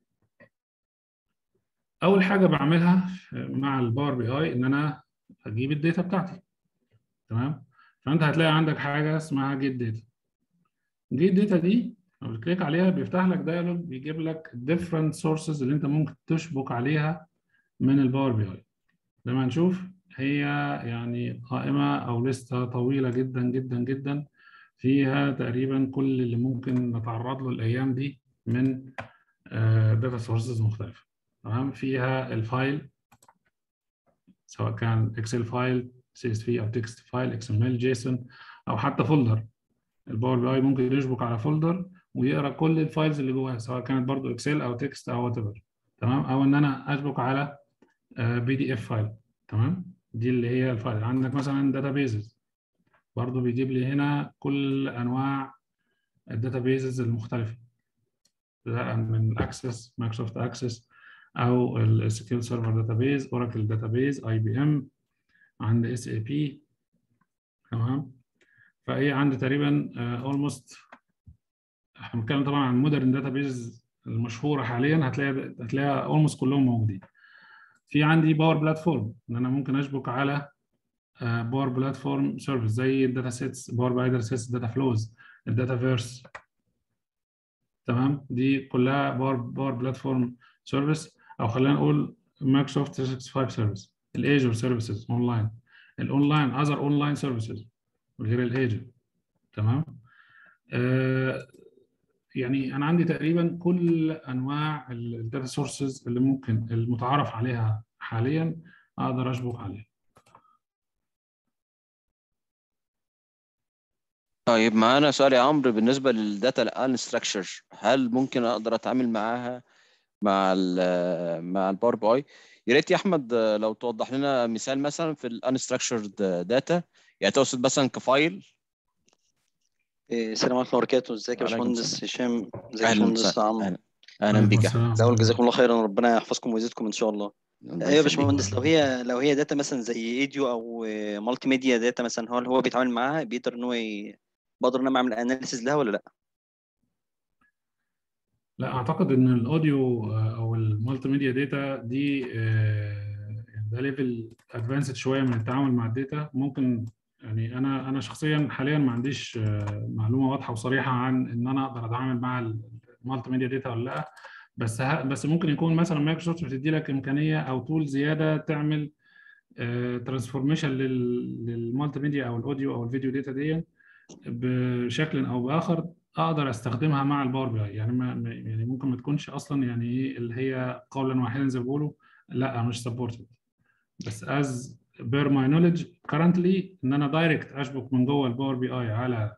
اول حاجه بعملها مع الباور بي اي ان انا اجيب الداتا بتاعتي تمام فانت هتلاقي عندك حاجه اسمها جيت داتا جيت داتا دي لما بتكليك عليها بيفتح لك دايلوج بيجيب لك different sources اللي انت ممكن تشبك عليها من الباور بي اي زي ما هنشوف هي يعني قائمه او لسته طويله جدا جدا جدا فيها تقريبا كل اللي ممكن نتعرض له الايام دي من داتا سورسز مختلفه تمام فيها الفايل سواء كان اكسل فايل سي اس في او تكست فايل اكس ام ال جيسون او حتى فولدر الباور بي اي ممكن يشبك على فولدر ويقرا كل الفايلز اللي جواها سواء كانت برضو اكسل او تكست او وات ايفر تمام او ان انا اشبك على بي دي اف فايل تمام دي اللي هي الفايل عندك مثلا داتابيزز برضو بيجيب لي هنا كل انواع الداتابيزز المختلفه من اكسس مايكروسوفت اكسس او السكيل سيرفر داتابيز اوراكل داتابيز اي بي ام عند اس اي بي تمام فهي عندي تقريبا اولموست احنا بنتكلم طبعا عن مودرن داتابيز المشهوره حاليا هتلاقي هتلاقيها اولموست كلهم موجودين في عندي باور بلاتفورم ان انا ممكن اشبك على باور بلاتفورم سيرفيس زي الداتا سيتس باور باي داتا سيتس داتا فلوز الداتا فيرس تمام دي كلها باور باور بلاتفورم سيرفيس او خلينا نقول مايكروسوفت 365 سيرفيس الايجور سيرفيسز اونلاين الاونلاين اذر اونلاين سيرفيسز غير الايجور تمام آه يعني انا عندي تقريبا كل انواع الداتا سورسز اللي ممكن المتعارف عليها حاليا اقدر اشبك عليها طيب معانا سؤال يا عمرو بالنسبه للداتا انستراكشر هل ممكن اقدر اتعامل معاها مع ال مع الباور بي اي يا ريت يا احمد لو توضح لنا مثال مثلا في الانستراكشرد داتا يعني تقصد مثلا كفايل السلام عليكم وبركاته ازيك يا باشمهندس هشام ازيك يا اهلا باشمهندس عمرو اهلا اهلا بيك يا احمد زاول جزاكم الله خيرا ربنا يحفظكم ويزيدكم ان شاء الله ايوه يا باشمهندس لو هي لو هي داتا مثلا زي ايديو او مالتي ميديا داتا مثلا هو هو بيتعامل معاها بيقدر ان هو ي... بقدر ان انا اعمل اناليسيز لها ولا لا؟ لا اعتقد ان الاوديو او المالتي ميديا داتا دي ده ليفل ادفانسد شويه من التعامل مع الداتا ممكن يعني انا انا شخصيا حاليا ما عنديش معلومه واضحه وصريحه عن ان انا اقدر اتعامل مع المالتي ميديا داتا ولا لا بس بس ممكن يكون مثلا مايكروسوفت بتدي لك امكانيه او تول زياده تعمل ترانسفورميشن للمالتي ميديا او الاوديو او الفيديو داتا دي بشكل او باخر اقدر استخدمها مع الباور بي اي يعني ما يعني ممكن ما تكونش اصلا يعني ايه اللي هي قولا واحدا زي ما بيقولوا لا مش سبورتد بس از بير ماي نولج كرنتلي ان انا دايركت اشبك من جوه الباور بي اي على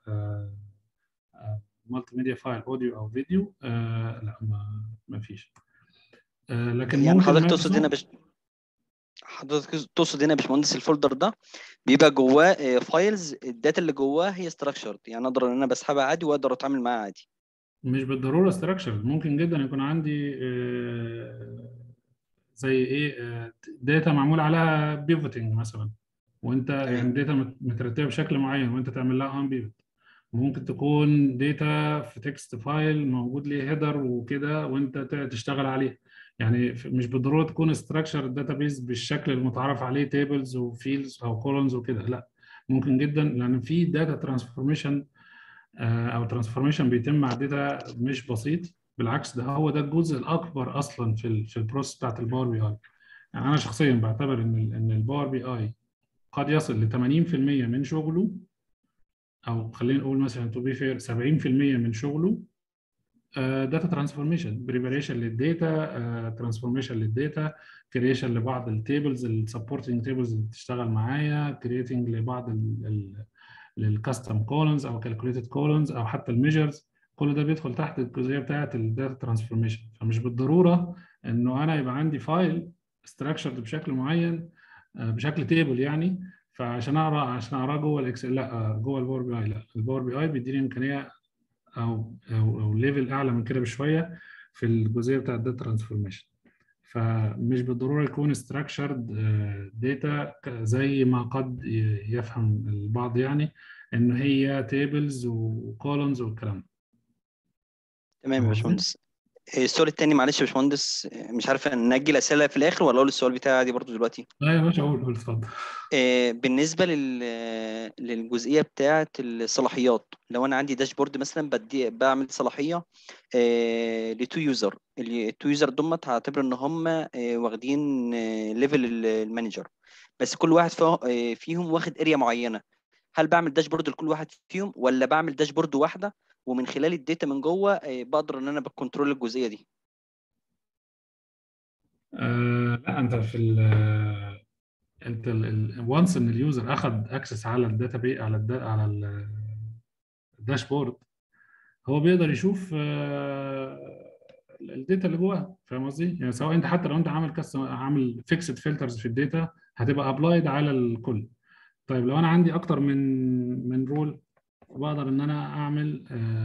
مالتي ميديا فايل اوديو او فيديو آه لا ما ما فيش آه لكن يعني حضرتك تقصد هنا بش... حضرتك تقصد هنا يا باشمهندس الفولدر ده بيبقى جواه فايلز الداتا اللي جواه هي ستراكشرد يعني اقدر ان انا بسحبها عادي واقدر اتعامل معاها عادي مش بالضروره ستراكشرد ممكن جدا يكون عندي زي ايه داتا معمول عليها بيفوتنج مثلا وانت يعني داتا مترتبه بشكل معين وانت تعمل لها ان بيفوت ممكن تكون داتا في تكست فايل موجود ليه هيدر وكده وانت تشتغل عليه يعني مش بالضروره تكون ستراكشر داتابيز بالشكل المتعارف عليه تيبلز وفيلدز او كولونز وكده لا ممكن جدا لان في داتا ترانسفورميشن او ترانسفورميشن بيتم مع الداتا مش بسيط بالعكس ده هو ده الجزء الاكبر اصلا في ال في البروسيس بتاعت الباور بي اي يعني انا شخصيا بعتبر ان ان الباور بي اي قد يصل ل 80% من شغله او خلينا نقول مثلا تو بي فير 70% من شغله داتا ترانسفورميشن بريباريشن للداتا ترانسفورميشن للداتا كريشن لبعض التيبلز السبورتنج تيبلز اللي بتشتغل معايا كرييتنج لبعض الكاستم كولونز او كالكوليتد كولونز او حتى الميجرز كل ده بيدخل تحت الجزئيه بتاعه الداتا ترانسفورميشن فمش بالضروره انه انا يبقى عندي فايل structured بشكل معين آه، بشكل تيبل يعني فعشان اقرا عشان اقراه جوه الاكسل لا آه، جوه الباور بي اي لا الباور بي اي بيديني امكانيه او او او ليفل اعلى من كده بشويه في الجزئيه بتاعه الداتا ترانسفورميشن فمش بالضروره يكون structured داتا زي ما قد ي- يفهم البعض يعني ان هي تيبلز وكولومز والكلام ده تمام يا فاهم قصدي؟ باشمهندس إيه، السؤال التاني معلش يا باشمهندس إيه، مش عارف نأجل الأسئلة في الآخر ولا أقول السؤال بتاعي عادي برضو دلوقتي لا يا باشا قول قول اتفضل إيه، بالنسبة لل للجزئية بتاعة الصلاحيات لو أنا عندي داشبورد مثلا بدي بعمل صلاحية إيه، لتو يوزر التو يوزر دمت هعتبر إن هم إيه، واخدين إيه، ليفل المانجر بس كل واحد فيه- إيه، فيهم واخد اريا معينة هل بعمل داشبورد لكل واحد فيهم ولا بعمل داشبورد واحدة ومن خلال الداتا من جوه إيه، بقدر إن أنا بكنترول الجزئية دي آه لا انت في ال انت وانس ان اليوزر اخذ اكسس على الداتا بي على الدا على ال- الداشبورد هو بيقدر يشوف آه، الداتا اللي جواها فاهم قصدي؟ يعني سواء انت حتى لو انت عامل كاستم عامل فيكسد فلترز في الداتا هتبقى ابلايد على الكل طيب لو انا عندي اكتر من من رول بقدر ان انا اعمل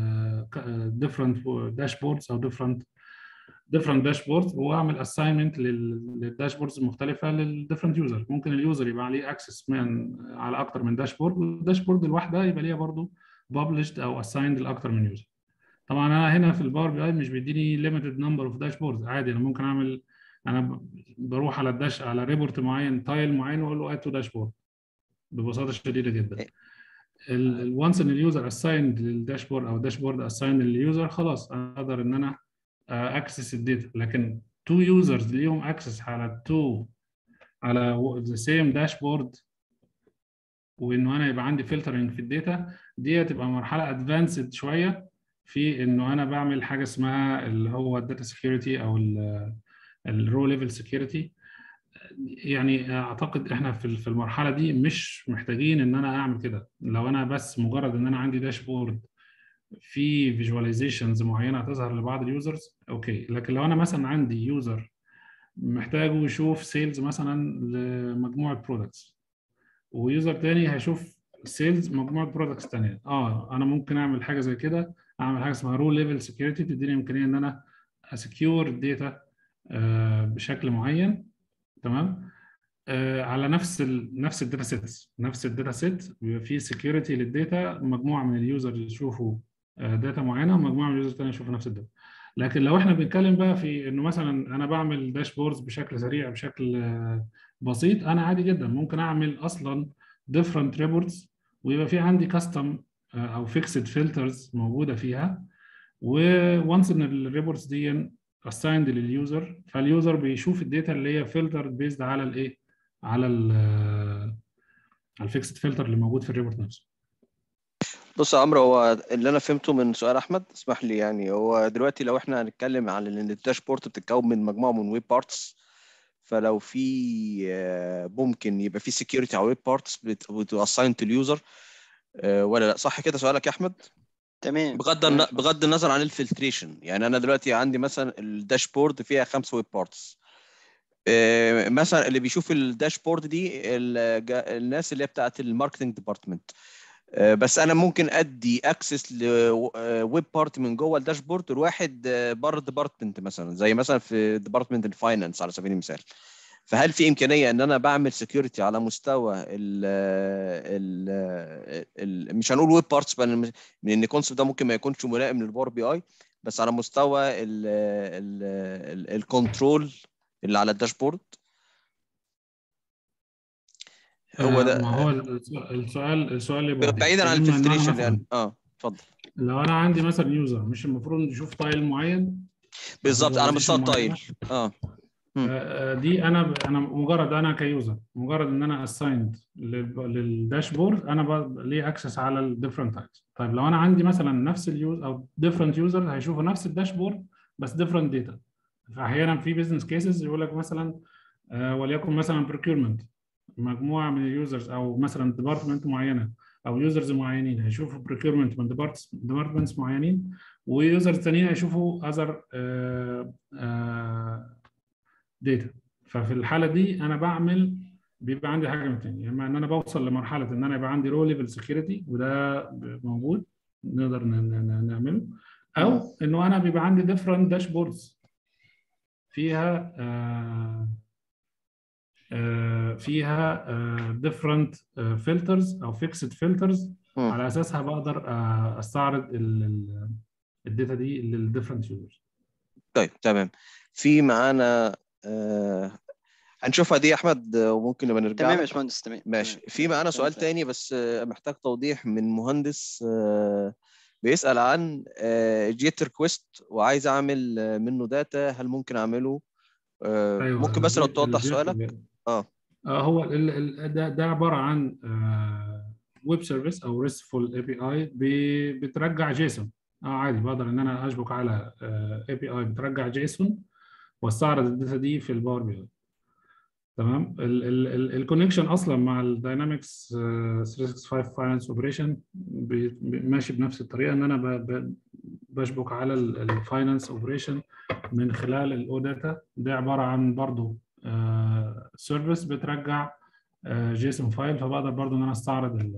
ديفرنت داشبوردز او ديفرنت ديفرنت داشبوردز واعمل اساينمنت للداشبوردز المختلفه للديفرنت يوزر ممكن اليوزر يبقى عليه اكسس من على اكتر من داشبورد والداشبورد الواحده يبقى ليها برضه ببلشد او اسايند لاكتر من يوزر طبعا انا هنا في الباور بي اي مش بيديني ليميتد نمبر اوف داشبوردز عادي انا ممكن اعمل انا ب- بروح على الداش على ريبورت معين تايل معين واقول له اد تو داشبورد ببساطه شديده جدا الوانس ان اليوزر اسايند للداشبورد او الداشبورد اسايند لليوزر خلاص اقدر ان انا اكسس الداتا لكن تو يوزرز ليهم اكسس على تو على ذا سيم داشبورد وانه انا يبقى عندي فلترنج في الداتا دي هتبقى مرحله ادفانسد شويه في انه انا بعمل حاجه اسمها اللي هو الداتا سكيورتي او الرو ليفل سكيورتي يعني اعتقد احنا في في المرحله دي مش محتاجين ان انا اعمل كده لو انا بس مجرد ان انا عندي داشبورد في فيجواليزيشنز معينه هتظهر لبعض اليوزرز اوكي لكن لو انا مثلا عندي يوزر محتاجه يشوف سيلز مثلا لمجموعه برودكتس ويوزر تاني هيشوف سيلز مجموعه برودكتس تانية اه انا ممكن اعمل حاجه زي كده اعمل حاجه اسمها رو ليفل سكيورتي تديني امكانيه ان انا اسكيور الداتا بشكل معين تمام آه على نفس ال نفس الداتا سيتس نفس الداتا سيت بيبقى فيه سكيورتي للداتا مجموعه من اليوزر يشوفوا داتا معينه ومجموعه من اليوزر تانية يشوفوا نفس الداتا لكن لو احنا بنتكلم بقى في انه مثلا انا بعمل داشبوردز بشكل سريع بشكل آه، بسيط انا عادي جدا ممكن اعمل اصلا different reports ويبقى في عندي كاستم او فيكسد فلترز موجوده فيها وونس ان الريبورتس دي assigned لليوزر فاليوزر بيشوف الداتا اللي هي فلتر بيزد على الايه على ال على الفيكسد فلتر اللي موجود في الريبورت نفسه بص يا عمرو هو اللي انا فهمته من سؤال احمد اسمح لي يعني هو دلوقتي لو احنا هنتكلم عن ان الداشبورد بتتكون من مجموعه من ويب بارتس فلو في آه، ممكن يبقى في سكيورتي على ويب بارتس بتاساين تو اليوزر ولا لا صح كده سؤالك يا احمد تمام بغض تمام. الن- بغض النظر عن الفلتريشن يعني انا دلوقتي عندي مثلا الداشبورد فيها خمسه ويب بارتس مثلا اللي بيشوف الداشبورد دي الجا- الناس اللي هي بتاعت الماركتنج ديبارتمنت بس انا ممكن ادي اكسس لويب بارت من جوه الداشبورد لواحد آه، بره الديبارتمنت مثلا زي مثلا في ديبارتمنت الفاينانس على سبيل المثال فهل في امكانيه ان انا بعمل سكيورتي على مستوى ال ال ال مش هنقول ويب بارتس لان الكونسبت ده ممكن ما يكونش ملائم للباور بي اي بس على مستوى الكنترول اللي على الداشبورد هو آه، ده ما هو السؤال السؤال السؤال اللي بعديه. بعيدا عن إما إن أنا الفلتريشن مثلاً يعني اه اتفضل لو انا عندي مثلا يوزر مش المفروض يشوف تايل معين بالظبط على مستوى visualization التايل معينة. اه مم. آه، دي انا انا مجرد انا كيوزر مجرد ان انا اسايند للداشبورد انا ب- ليه اكسس على الديفرنت تايبس طيب لو انا عندي مثلا نفس اليوز او ديفرنت يوزر هيشوفوا نفس الداشبورد بس ديفرنت داتا فاحيانا في بزنس كيسز يقول لك مثلا آه، وليكن مثلا procurement مجموعه من اليوزرز او مثلا ديبارتمنت معينه او يوزرز معينين هيشوفوا بريكيرمنت من ديبارتمنتس معينين ويوزرز تانيين هيشوفوا اذر داتا ففي الحاله دي انا بعمل بيبقى عندي حاجه من اتنين يا اما ان انا بوصل لمرحله ان انا يبقى عندي رو ليفل سكيورتي وده موجود نقدر نعمله او انه انا بيبقى عندي ديفرنت داشبوردز فيها آه آه فيها ديفرنت فلترز او فيكسد فلترز على اساسها بقدر آه استعرض الداتا دي للديفرنت يوزرز طيب تمام في معانا آه هنشوفها دي يا احمد وممكن نبقى نرجع تمام يا باشمهندس تمام ماشي في معانا سؤال تاني بس محتاج توضيح من مهندس بيسأل عن جيت ريكويست وعايز اعمل منه داتا هل ممكن اعمله أيوة ممكن بس لو توضح سؤالك اه هو ال ال ده, ده عباره عن ويب سيرفيس او ريستفول اي بي اي بترجع جيسون اه عادي بقدر ان انا اشبك على اي بي اي بترجع جيسون واستعرض الداتا دي في الباور بي اي تمام الكونكشن اصلا مع الداينامكس 365 فاينانس اوبريشن ماشي بنفس الطريقه ان انا بشبك على الفاينانس اوبريشن من خلال الاو داتا ده عباره عن برضو سيرفيس بترجع جيسون فايل فبقدر برضو ان انا استعرض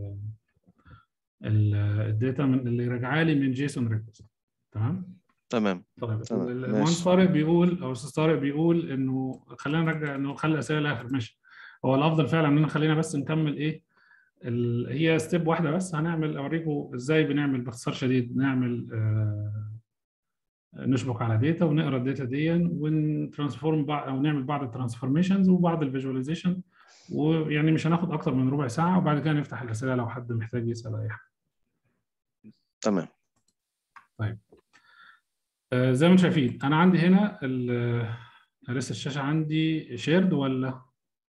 الداتا من اللي راجعه لي من جيسون ريكوست تمام تمام طيب المهندس طارق بيقول او استاذ طارق بيقول انه خلينا نرجع انه خلي الاسئله الاخر ماشي هو الافضل فعلا ان خلينا بس نكمل ايه ال... هي ستيب واحده بس هنعمل اوريكم ازاي بنعمل باختصار شديد نعمل آه... نشبك على داتا ونقرا الداتا دي ونترانسفورم بعض او نعمل بعض الترانسفورميشنز وبعض الفيجواليزيشن ويعني مش هناخد اكتر من ربع ساعه وبعد كده نفتح الاسئله لو حد محتاج يسال اي حاجه تمام طيب آه زي ما انتم شايفين انا عندي هنا لسه الشاشه عندي شيرد ولا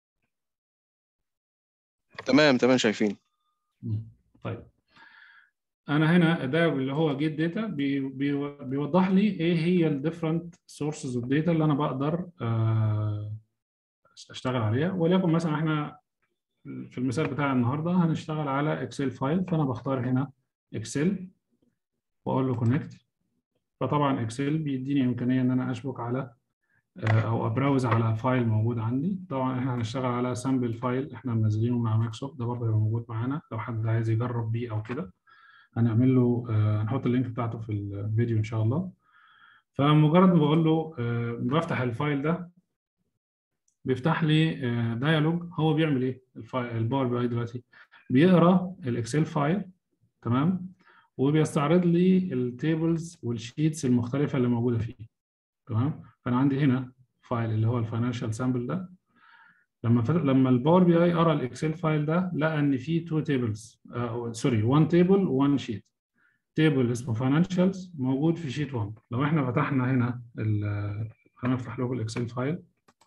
تمام تمام شايفين طيب انا هنا ده اللي هو جيت داتا بي بي بيوضح لي ايه هي الديفرنت سورسز اوف داتا اللي انا بقدر آه اشتغل عليها وليكن مثلا احنا في المثال بتاع النهارده هنشتغل على اكسل فايل فانا بختار هنا اكسل واقول له كونكت فطبعا اكسل بيديني امكانيه ان انا اشبك على او ابراوز على فايل موجود عندي طبعا احنا هنشتغل على سامبل فايل احنا منزلينه مع مايكروسوفت ده برضه هيبقى موجود معانا لو حد عايز يجرب بيه او كده هنعمل له هنحط اللينك بتاعته في الفيديو ان شاء الله فمجرد ما بقول له بفتح الفايل ده بيفتح لي ديالوج هو بيعمل ايه الفايل الباور بي اي دلوقتي بيقرا الاكسل فايل تمام وبيستعرض لي التيبلز والشيتس المختلفه اللي موجوده فيه تمام فانا عندي هنا فايل اللي هو الفاينانشال سامبل ده لما فتح لما الباور بي اي قرا الاكسل فايل ده لقى ان فيه تو تيبلز سوري 1 تيبل و1 شيت تيبل اسمه فاينانشالز موجود في شيت 1 لو احنا فتحنا هنا هنفتح له الاكسل فايل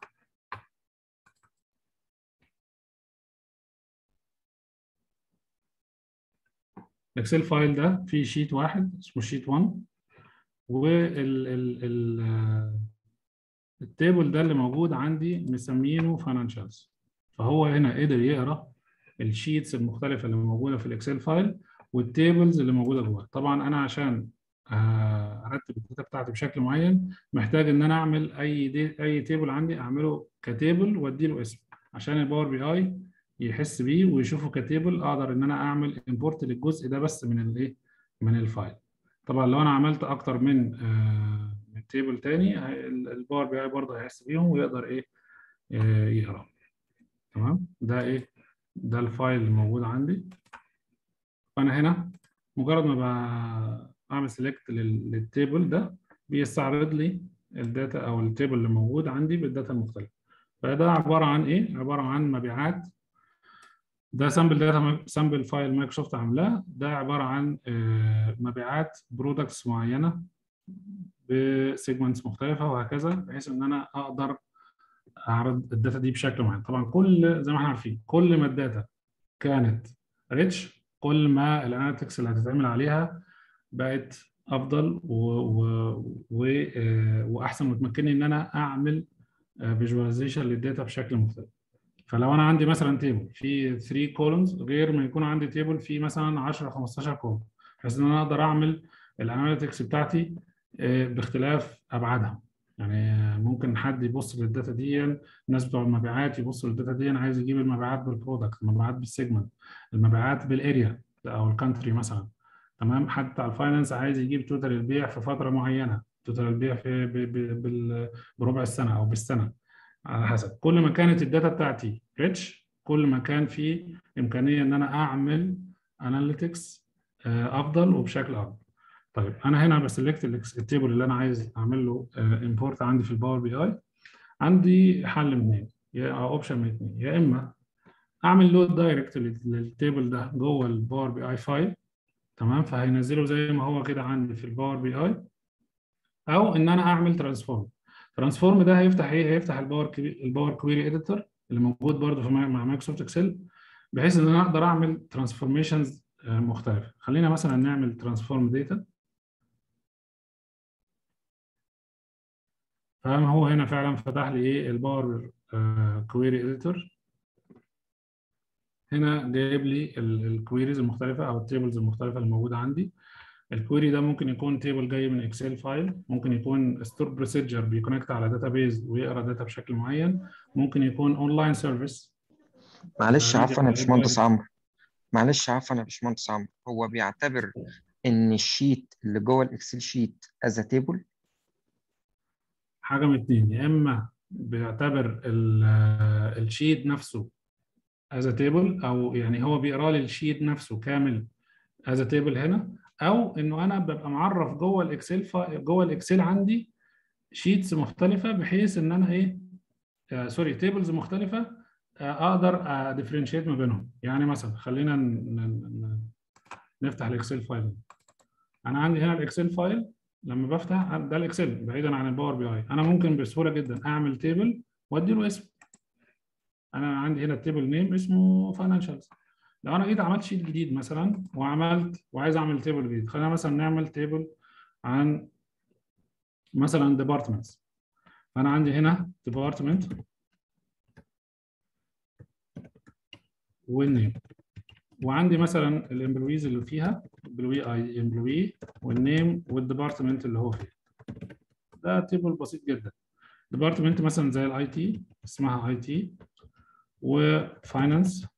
الاكسل فايل ده فيه شيت واحد اسمه شيت 1 وال ال ال التيبل ده اللي موجود عندي مسمينه فاينانشالز فهو هنا قدر يقرا الشيتس المختلفه اللي موجوده في الاكسل فايل والتيبلز اللي موجوده جوه طبعا انا عشان ارتب الداتا بتاعتي بشكل معين محتاج ان انا اعمل اي دي اي تيبل عندي اعمله كتيبل وادي له اسم عشان الباور بي اي يحس بيه ويشوفه كتيبل اقدر ان انا اعمل امبورت للجزء ده بس من الايه من الفايل طبعا لو انا عملت اكتر من آه من تيبل تاني الباور بي اي برضه هيحس بيهم ويقدر ايه آه يقرا تمام ده ايه ده الفايل اللي موجود عندي فانا هنا مجرد ما بعمل سيلكت للتيبل ده بيستعرض لي الداتا او التيبل اللي موجود عندي بالداتا المختلفه فده عباره عن ايه عباره عن مبيعات ده سامبل داتا سامبل فايل مايكروسوفت عاملاه ده عباره عن مبيعات برودكتس معينه بسيجمنتس مختلفه وهكذا بحيث ان انا اقدر اعرض الداتا دي بشكل معين طبعا كل زي ما احنا عارفين كل ما الداتا كانت ريتش كل ما الاناليتكس اللي هتتعمل عليها بقت افضل و... و... و... واحسن وتمكنني ان انا اعمل فيجواليزيشن للداتا بشكل مختلف فلو انا عندي مثلا تيبل فيه 3 كولونز غير ما يكون عندي تيبل فيه مثلا 10 15 كولون بحيث ان انا اقدر اعمل الاناليتكس بتاعتي آه، باختلاف ابعادها يعني ممكن حد يبص للداتا دي الناس بتوع المبيعات يبصوا للداتا دي عايز يجيب المبيعات بالبرودكت المبيعات بالسيجمنت المبيعات بالاريا او الكانتري مثلا تمام حد بتاع الفاينانس عايز يجيب توتال البيع في فتره معينه توتال البيع في ب- ب- بال- بربع السنه او بالسنه على حسب كل ما كانت الداتا بتاعتي ريتش كل ما كان في امكانيه ان انا اعمل اناليتكس افضل وبشكل افضل طيب انا هنا بسلكت التيبل اللي انا عايز اعمل له امبورت عندي في الباور بي اي عندي حل من اثنين يا اوبشن من اثنين يا اما اعمل لود دايركت للتيبل ده جوه الباور بي اي فايل تمام فهينزله زي ما هو كده عندي في الباور بي اي او ان انا اعمل ترانسفورم ترانسفورم ده هيفتح ايه هيفتح الباور كبي- الباور كويري اديتور اللي موجود برده في مع مع مايكروسوفت اكسل بحيث ان انا اقدر اعمل ترانسفورميشنز مختلفه خلينا مثلا نعمل ترانسفورم داتا فاهم هو هنا فعلا فتح لي ايه الباور كويري اديتور هنا جايب لي الكويريز المختلفه او التيبلز المختلفه اللي موجوده عندي الكويري ده ممكن يكون تيبل جاي من اكسل فايل ممكن يكون ستور بروسيجر بيكونكت على داتابيز ويقرا داتا بشكل معين ممكن يكون اونلاين سيرفيس معلش يعني عفوا يا جايب باشمهندس لي- عمرو معلش عفوا يا باشمهندس عمرو هو بيعتبر ان الشيت اللي جوه الاكسل شيت از تيبل حاجه من اتنين يا اما بيعتبر ال- الشيت نفسه از تيبل او يعني هو بيقرا لي الشيت نفسه كامل از تيبل هنا او انه انا ببقى معرف جوه الاكسل فا- جوه الاكسل عندي شيتس مختلفه بحيث ان انا ايه آه سوري تيبلز مختلفه آه اقدر اديفرنشيت ما بينهم يعني مثلا خلينا ن- ن- ن- نفتح الاكسل فايل انا عندي هنا الاكسل فايل لما بفتح ده الاكسل بعيدا عن الباور بي اي انا ممكن بسهوله جدا اعمل تيبل وادي له اسم انا عندي هنا التيبل نيم اسمه فاينانشالز لو انا جيت عملت شيت جديد مثلا وعملت وعايز اعمل تيبل جديد خلينا مثلا نعمل تيبل عن مثلا ديبارتمنتس فانا عندي هنا ديبارتمنت والنيم وعندي مثلا الامبلويز اللي فيها امبلوي اي امبلوي والنيم والديبارتمنت اللي هو فيها ده تيبل بسيط جدا ديبارتمنت مثلا زي الاي تي اسمها اي تي وفاينانس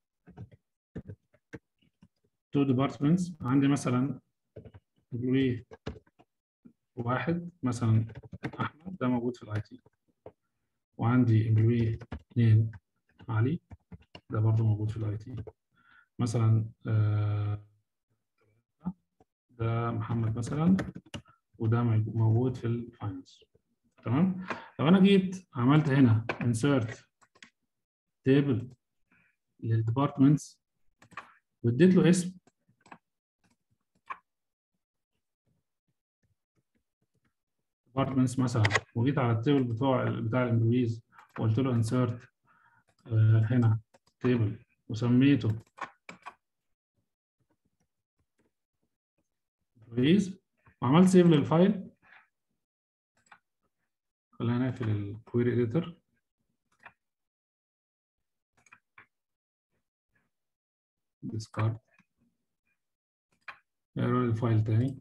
تو ديبارتمنتس عندي مثلا امبلوي واحد مثلا احمد ده موجود في الاي تي وعندي امبلوي اثنين علي ده برضه موجود في الاي تي مثلا آه، ده محمد مثلا وده موجود في الفاينانس تمام لو انا جيت عملت هنا insert table للديبارتمنتس واديت له اسم departments مثلا وجيت على التيبل بتوع بتاع الامبلويز وقلت له insert آه، هنا تيبل وسميته employees وعملت سيف للفايل خلينا نقفل الكويري اديتور discard اقرا الفايل تاني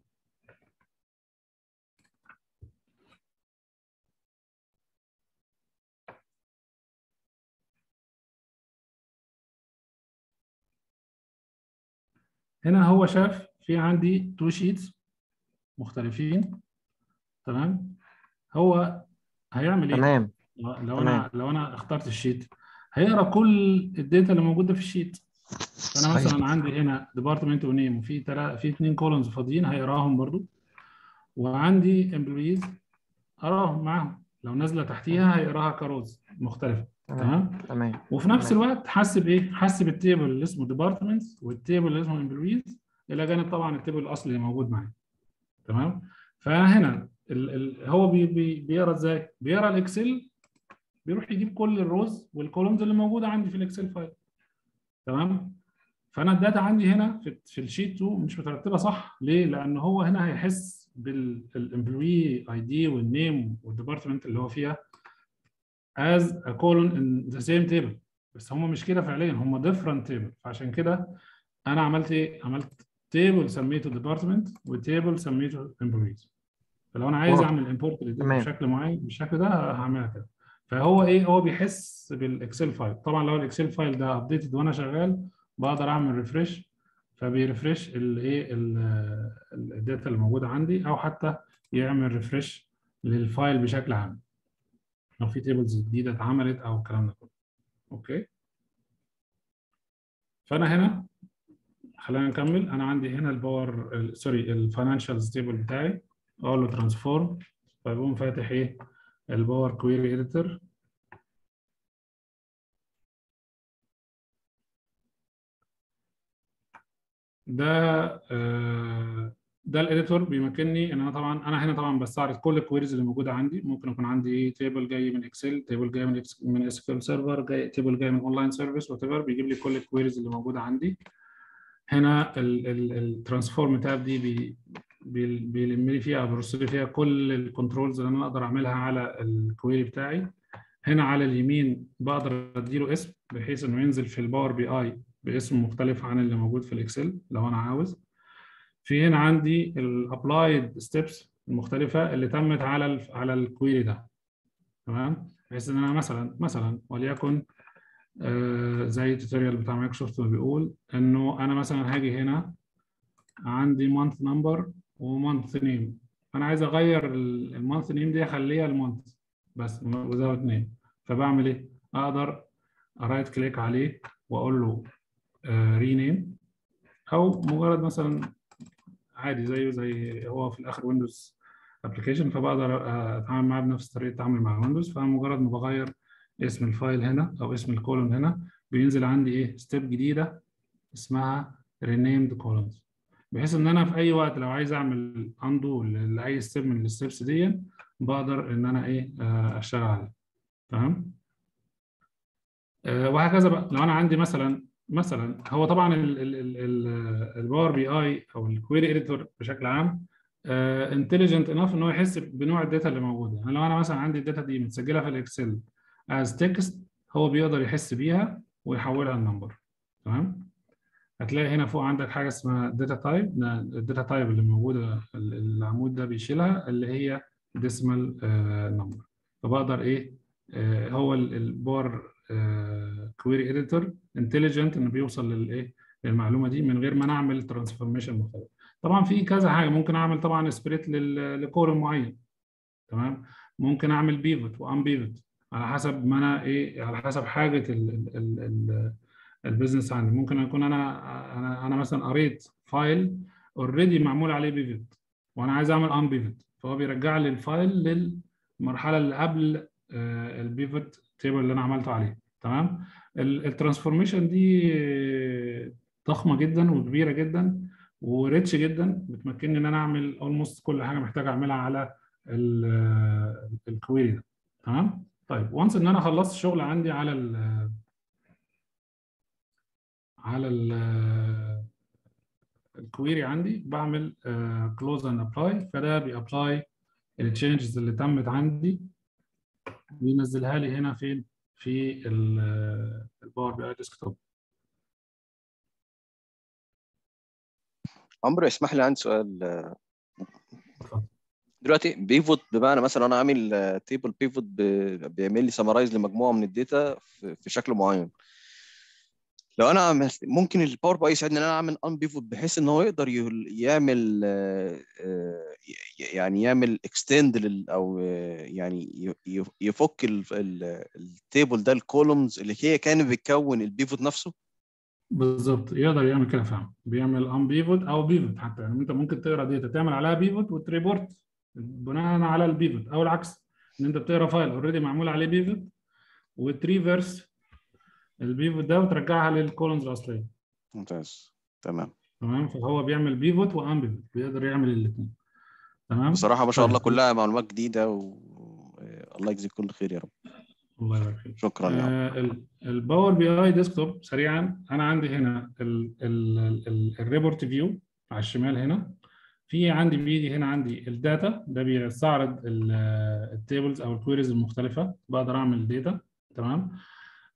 هنا هو شاف في عندي تو شيتس مختلفين تمام هو هيعمل ايه تمام لو تمام. انا لو انا اخترت الشيت هيقرا كل الداتا اللي موجوده في الشيت فانا صحيح. مثلا عندي هنا ديبارتمنت ونيم وفي تلا... في اثنين كولونز فاضيين هيقراهم برضو وعندي امبلويز اقراهم معاهم لو نازله تحتيها هيقراها كروز مختلفه تمام تمام تمام وفي نفس تمام. الوقت حسب ايه حسب التيبل اللي اسمه ديبارتمنتس والتيبل اللي اسمه امبلويز الى جانب طبعا التيبل الاصلي اللي موجود معايا تمام فهنا ال ال هو بي بي بيقرا ازاي بيقرا الاكسل بيروح يجيب كل الروز والكولومز اللي موجوده عندي في الاكسل فايل تمام فانا الداتا عندي هنا في, في الشيت 2 مش مترتبه صح ليه لان هو هنا هيحس بالامبلوي اي دي والنيم والديبارتمنت اللي هو فيها as a column in the same table بس هم مش كده فعليا هم ديفرنت تيبل فعشان كده انا عملت ايه عملت تيبل سميته ديبارتمنت وتيبل سميته امبلويز فلو انا عايز واضح. اعمل امبورت تمام. بشكل معين بالشكل ده هعملها كده فهو ايه هو بيحس بالاكسل فايل طبعا لو الاكسل فايل ده ابديتد وانا شغال بقدر اعمل ريفرش فبيرفرش الايه الداتا اللي موجوده عندي او حتى يعمل ريفرش للفايل بشكل عام لو في تيبلز جديده اتعملت او الكلام ده كله اوكي فانا هنا خلينا نكمل انا عندي هنا الباور ال- سوري الفاينانشالز تيبل بتاعي اقول له ترانسفورم فيقوم فاتح ايه الباور كويري اديتور ده آه، ده الاديتور بيمكنني ان انا طبعا انا هنا طبعا بستعرض كل الكويريز اللي موجوده عندي ممكن يكون عندي تيبل جاي من اكسل تيبل جاي من إكس- من اس كيو سيرفر جاي تيبل جاي من اونلاين سيرفيس وات ايفر بيجيب لي كل الكويريز اللي موجوده عندي هنا الترانسفورم تاب دي بي بي- بيلم لي فيها برص لي فيها كل الكنترولز اللي انا اقدر اعملها على الكويري بتاعي هنا على اليمين بقدر اديله اسم بحيث انه ينزل في الباور بي اي باسم مختلف عن اللي موجود في الاكسل لو انا عاوز في هنا عندي الابلايد ستيبس المختلفه اللي تمت على ال على الكويري ده تمام بحيث ان انا مثلا مثلا وليكن آه زي التوتوريال بتاع مايكروسوفت ما بيقول انه انا مثلا هاجي هنا عندي مانث نمبر ومانث نيم انا عايز اغير المانث نيم دي اخليها المانث بس وزاوت نيم فبعمل ايه؟ اقدر ارايت كليك عليه واقول له رينيم او مجرد مثلا عادي زيه زي هو في الاخر ويندوز ابلكيشن فبقدر آه، اتعامل معاه بنفس طريقه تعاملي مع ويندوز فمجرد ما بغير اسم الفايل هنا او اسم الكولوم هنا بينزل عندي ايه ستيب جديده اسمها renamed columns بحيث ان انا في اي وقت لو عايز اعمل اندو لاي ستيب من الستبس دي بقدر ان انا ايه آه، اشتغل عليه تمام آه، وهكذا بقى لو انا عندي مثلا مثلا هو طبعا الباور بي اي او الكويري اديتور بشكل عام انتليجنت انف ان هو يحس بنوع الداتا اللي موجوده يعني لو انا مثلا عندي الداتا دي متسجله في الاكسل از تكست هو بيقدر يحس بيها ويحولها لنمبر تمام هتلاقي هنا فوق عندك حاجه اسمها داتا تايب الداتا تايب اللي موجوده ال- العمود ده بيشيلها اللي هي ديسمال نمبر فبقدر ايه آه، هو البار كويري اديتور انتليجنت انه بيوصل للايه للمعلومه دي من غير ما نعمل ترانسفورميشن مختلف طبعا في كذا حاجه ممكن اعمل طبعا سبريت لكولوم معين تمام ممكن اعمل بيفوت وان بيفوت على حسب ما انا ايه على حسب حاجه ال ال ال ال البيزنس عندي ممكن اكون انا انا انا مثلا قريت فايل اوريدي معمول عليه بيفوت وانا عايز اعمل ان بيفوت فهو بيرجع لي الفايل للمرحله اللي قبل البيفوت تيبل اللي انا عملته عليه تمام الترانسفورميشن دي آه، ضخمه جدا وكبيره جدا وريتش جدا بتمكنني ان انا اعمل اولموست كل حاجه محتاج اعملها على الكويري ده تمام طيب وانس ان انا خلصت الشغل عندي على ال على ال الكويري عندي بعمل كلوز اند ابلاي فده بيابلاي التشينجز اللي تمت عندي بينزلها لي هنا فين في الباور بي اي ديسكتوب عمرو اسمح لي عندي سؤال اتفضل. دلوقتي بيفوت بمعنى مثلا انا عامل تيبل بيفوت بيعمل لي سمرايز لمجموعه من الداتا في في شكل معين لو انا عملت ممكن الباور باي يساعدني ان انا اعمل ان بيفوت بحيث ان هو يقدر يهل- يعمل آه، آه، ي- يعني يعمل اكستند لل او آه، يعني ي- ي- يفك التيبل ده الكولومز اللي هي كانت بتكون البيفوت نفسه بالظبط يقدر يعمل كده فعلا بيعمل ان بيفوت او بيفوت حتى يعني انت ممكن تقرا داتا تعمل عليها بيفوت وتريبورت بناء على البيفوت او العكس ان انت بتقرا فايل اوريدي معمول عليه بيفوت وتريفرس البيفوت ده وترجعها للكولونز الاصليه ممتاز تمام تمام فهو بيعمل بيفوت وان بيفوت بيقدر يعمل الاثنين تمام بصراحه ما شاء الله طيب. كلها معلومات جديده والله يجزيك كل خير يا رب الله يبارك فيك شكرا يا عمرو آه، ال- الباور بي اي ديسكتوب سريعا انا عندي هنا ال- ال- ال- الريبورت فيو على الشمال هنا في عندي بيجي هنا عندي الداتا ده بيستعرض التيبلز او الكويريز المختلفه بقدر اعمل داتا تمام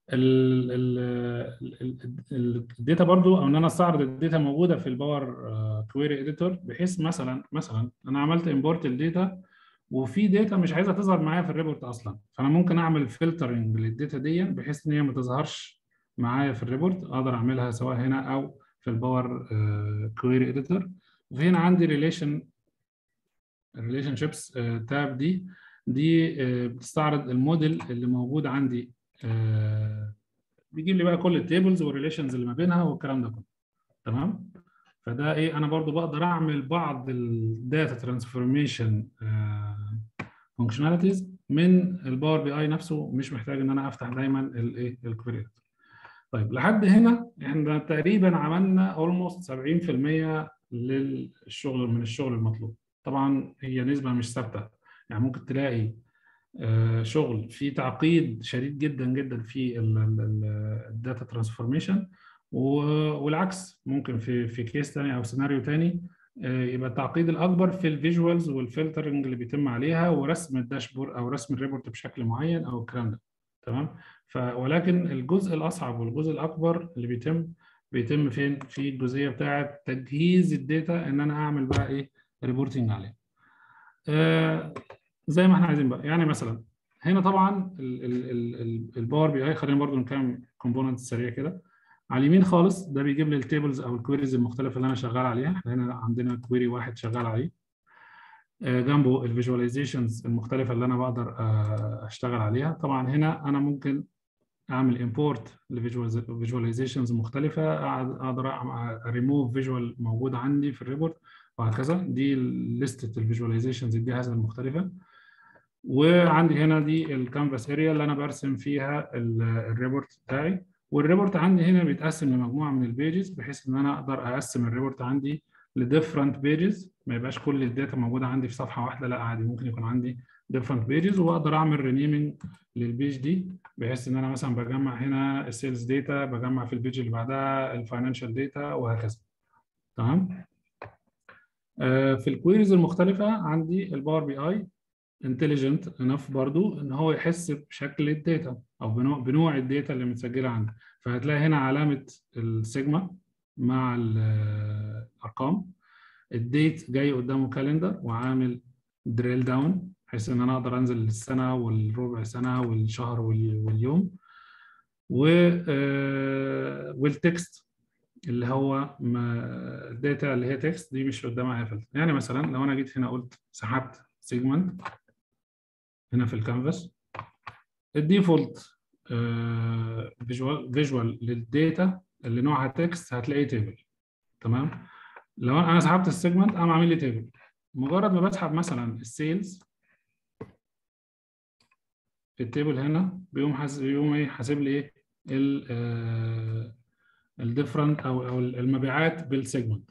ال- ال- ال- ال- الداتا برضو او ان انا استعرض الداتا موجوده في الباور كويري اديتور بحيث مثلا مثلا انا عملت امبورت الداتا وفي داتا مش عايزها تظهر معايا في الريبورت اصلا فانا ممكن اعمل فلترنج للداتا دي بحيث ان هي ما تظهرش معايا في الريبورت اقدر اعملها سواء هنا او في الباور كويري اديتور وفي هنا عندي ريليشن الريليشن شيبس تاب دي دي آه، بتستعرض الموديل اللي موجود عندي آه، بيجيب لي بقى كل التيبلز والريليشنز اللي ما بينها والكلام ده كله تمام فده ايه انا برضو بقدر اعمل بعض الداتا ترانسفورميشن فانكشناليتيز من الباور بي اي نفسه مش محتاج ان انا افتح دايما الايه الكويري طيب لحد هنا احنا تقريبا عملنا اولموست 70% للشغل من الشغل المطلوب طبعا هي نسبه مش ثابته يعني ممكن تلاقي آه، شغل فيه تعقيد شديد جدا جدا في الداتا ترانسفورميشن والعكس ممكن في في كيس تاني او سيناريو تاني آه، يبقى التعقيد الاكبر في الفيجوالز والفلترنج اللي بيتم عليها ورسم الداشبورد او رسم الريبورت بشكل معين او الكلام ده تمام ف ولكن الجزء الاصعب والجزء الاكبر اللي بيتم بيتم فين في الجزئيه بتاعه تجهيز الداتا ان انا اعمل بقى ايه ريبورتنج عليها آه، زي ما احنا عايزين بقى يعني مثلا هنا طبعا الباور بي اي خلينا برضو نكمل كومبوننت سريع كده على اليمين خالص ده بيجيب لي التيبلز او الكويريز المختلفه اللي انا شغال عليها احنا هنا عندنا كويري واحد شغال عليه آه، جنبه الفيجواليزيشنز المختلفه اللي انا بقدر آه، اشتغل عليها طبعا هنا انا ممكن اعمل امبورت لفيجواليزيشنز مختلفه أقعد- اقدر ريموف فيجوال موجود عندي في الريبورت وهكذا دي لستة الفيجواليزيشنز الجاهزه المختلفه وعندي هنا دي الكانفاس اريا اللي انا برسم فيها ال- الريبورت بتاعي والريبورت عندي هنا بيتقسم لمجموعه من البيجز بحيث ان انا اقدر اقسم الريبورت عندي لديفرنت بيجز ما يبقاش كل الداتا موجوده عندي في صفحه واحده لا عادي ممكن يكون عندي ديفرنت بيجز واقدر اعمل رينيمينج للبيج دي بحيث ان انا مثلا بجمع هنا السيلز داتا بجمع في البيج اللي بعدها الفاينانشال داتا وهكذا تمام آه، في الكويريز المختلفه عندي الباور بي اي انتليجنت انف برضو ان هو يحس بشكل الداتا او بنوع بنوع الداتا اللي متسجله عنده فهتلاقي هنا علامه السيجما مع ال- الارقام الديت جاي قدامه كالندر وعامل دريل داون بحيث ان انا اقدر انزل السنه والربع سنه والشهر وال- واليوم و آه، والتكست اللي هو ما- الداتا اللي هي تكست دي مش قدامها اي فلتر يعني مثلا لو انا جيت هنا قلت سحبت سيجمنت هنا في الكانفاس الديفولت فيجوال فيجوال للداتا اللي نوعها تكست هتلاقيه تيبل تمام لو انا سحبت السيجمنت قام عامل لي تيبل مجرد ما بسحب مثلا السيلز التيبل هنا بيقوم حاسب بيقوم ايه حاسب لي ايه ال الديفرنت او او المبيعات بالسيجمنت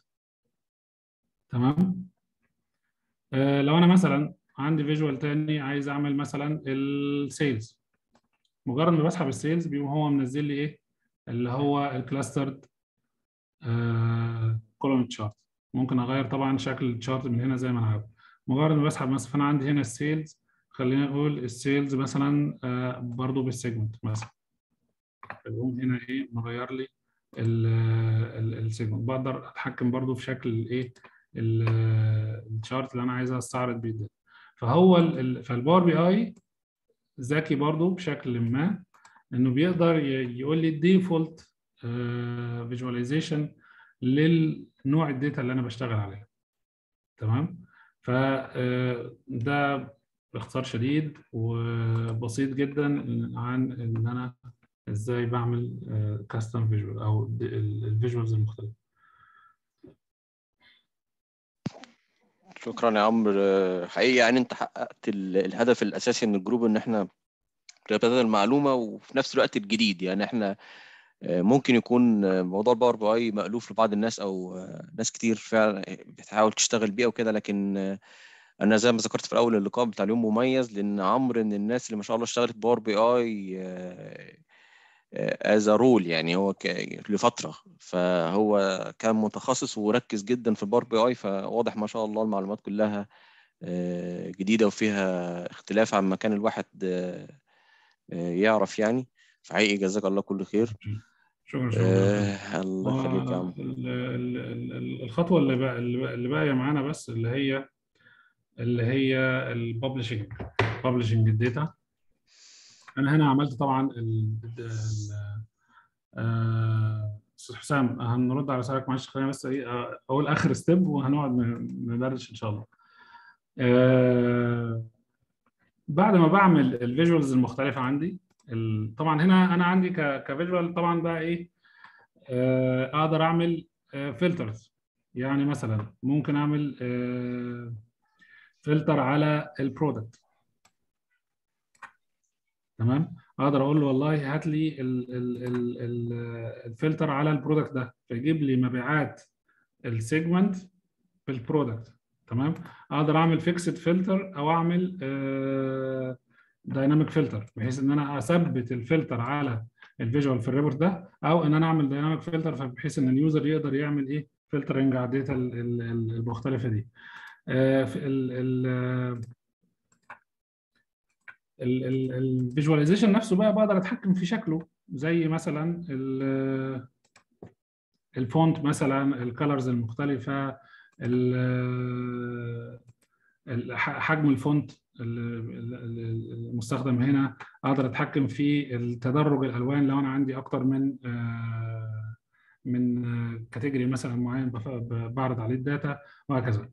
تمام آه لو انا مثلا عندي فيجوال تاني عايز اعمل مثلا السيلز مجرد ما بسحب السيلز بيقوم هو منزل لي ايه اللي هو الكلاسترد كولوم تشارت ممكن اغير طبعا شكل التشارت من هنا زي ما انا عاوز مجرد ما بسحب مثلا فانا عندي هنا السيلز خلينا نقول السيلز مثلا آه برضو بالسيجمنت مثلا يقوم هنا ايه مغير لي السيجمنت بقدر اتحكم برضو في شكل الايه الشارت اللي انا عايز استعرض بيه ده فهو فالباور بي اي ذكي برضو بشكل ما انه بيقدر يقول لي الديفولت فيجواليزيشن للنوع الداتا اللي انا بشتغل عليها تمام فده باختصار شديد وبسيط جدا عن ان انا ازاي بعمل كاستم فيجوال او الفيجوالز المختلفه شكرا يا عمرو حقيقي يعني انت حققت الهدف الاساسي من الجروب ان احنا نتبادل المعلومه وفي نفس الوقت الجديد يعني احنا ممكن يكون موضوع الباور بي اي مألوف لبعض الناس او ناس كتير فعلا بتحاول تشتغل بيه وكده لكن انا زي ما ذكرت في الاول اللقاء بتاع اليوم مميز لان عمرو من الناس اللي ما شاء الله اشتغلت باور بي اي از رول يعني هو لفتره فهو كان متخصص وركز جدا في الباور بي اي فواضح ما شاء الله المعلومات كلها جديده وفيها اختلاف عن ما كان الواحد يعرف يعني حقيقي جزاك الله كل خير شكرا شكرا آه الله يخليك يا عم ال- ال- ال- ال- الخطوه اللي بقى اللي باقيه معانا بس اللي هي اللي هي الببلشنج ببلشنج الداتا انا هنا عملت طبعا ال ال- آه، استاذ حسام هنرد على سؤالك معلش خلينا بس ايه آه، اقول اخر ستيب وهنقعد ن- ندردش ان شاء الله آه، بعد ما بعمل الفيجوالز المختلفه عندي ال- طبعا هنا انا عندي كفيجوال طبعا بقى ايه آه، اقدر اعمل فلترز يعني مثلا ممكن اعمل فلتر على البرودكت تمام اقدر اقول له والله هات لي ال- ال- ال- ال- الفلتر على البرودكت ده فيجيب لي مبيعات السيجمنت في البرودكت تمام اقدر اعمل فيكسد فلتر او اعمل دايناميك فلتر بحيث ان انا اثبت الفلتر على الفيجوال في الريبورت ده او ان انا اعمل دايناميك فلتر بحيث ان اليوزر يقدر يعمل ايه فلترنج على الداتا ال- ال- ال- المختلفه دي آه، في ال ال الفيجواليزيشن نفسه بقى بقدر اتحكم في شكله زي مثلا ال- الفونت مثلا الكالرز المختلفه ال- ال- ح- حجم الفونت ال- ال- المستخدم هنا اقدر اتحكم في التدرج الالوان لو انا عندي اكتر من آه، من كاتيجوري مثلا معين بف- ب- بعرض عليه الداتا وهكذا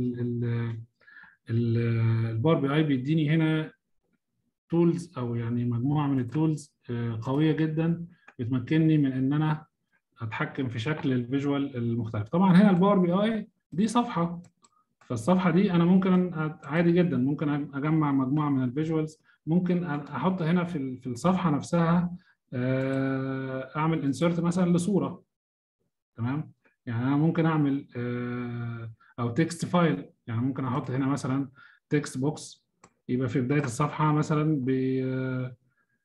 فالباور بي اي بيديني هنا تولز او يعني مجموعه من التولز قويه جدا بتمكنني من ان انا اتحكم في شكل الفيجوال المختلف طبعا هنا الباور بي اي دي صفحه فالصفحه دي انا ممكن أ- عادي جدا ممكن اجمع مجموعه من الفيجوالز ممكن أ- احط هنا في ال- في الصفحه نفسها آه، اعمل انسيرت مثلا لصوره تمام يعني انا ممكن اعمل آه، او تكست فايل يعني ممكن احط هنا مثلا تكست بوكس يبقى في بدايه الصفحه مثلا بي آه،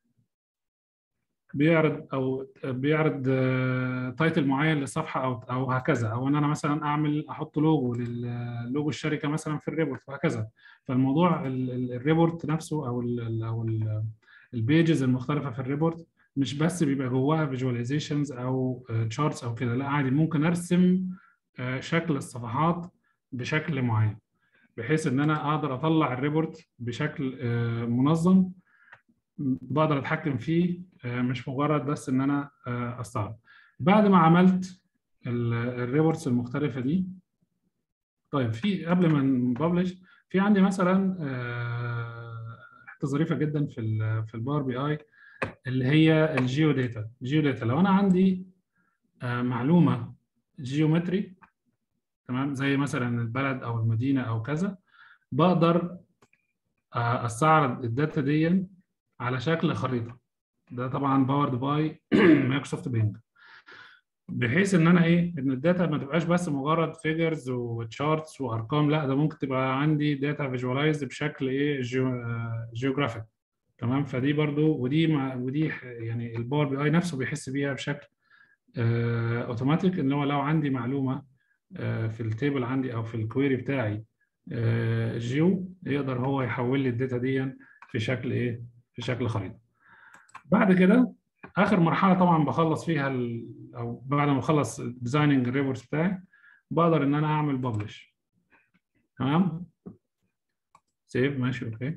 بيعرض او بيعرض تايتل معين للصفحه او او هكذا او ان انا مثلا اعمل احط لوجو للوجو الشركه مثلا في الريبورت وهكذا فالموضوع ال- ال- الريبورت نفسه او ال ال او ال- البيجز المختلفه في الريبورت مش بس بيبقى جواها فيجواليزيشنز او تشارتس او كده لا عادي ممكن ارسم آه، شكل الصفحات بشكل معين بحيث ان انا اقدر اطلع الريبورت بشكل آه، منظم بقدر اتحكم فيه آه، مش مجرد بس ان انا آه، استعرض بعد ما عملت ال- الريبورتس المختلفه دي طيب في قبل ما نبلش في عندي مثلا آه، حته ظريفه جدا في ال في الباور بي اي اللي هي الجيو داتا الجيو داتا لو انا عندي آه، معلومه جيومتري تمام زي مثلا البلد او المدينه او كذا بقدر آه، استعرض الداتا دي على شكل خريطه ده طبعا باورد باي مايكروسوفت بينج بحيث ان انا ايه ان الداتا ما تبقاش بس مجرد فيجرز وتشارتس وارقام لا ده ممكن تبقى عندي داتا فيجوالايزد بشكل ايه جيوغرافيك تمام فدي برضو ودي مع ودي ح- يعني الباور بي اي نفسه بيحس بيها بشكل آه، اوتوماتيك ان هو لو عندي معلومه آه، في التيبل عندي او في الكويري بتاعي آه، جيو يقدر هو يحول لي الداتا دي في شكل ايه في شكل خريطه بعد كده اخر مرحله طبعا بخلص فيها ال... او بعد ما اخلص ديزايننج الريبورتس بتاعي بقدر ان انا اعمل ببلش تمام سيف ماشي اوكي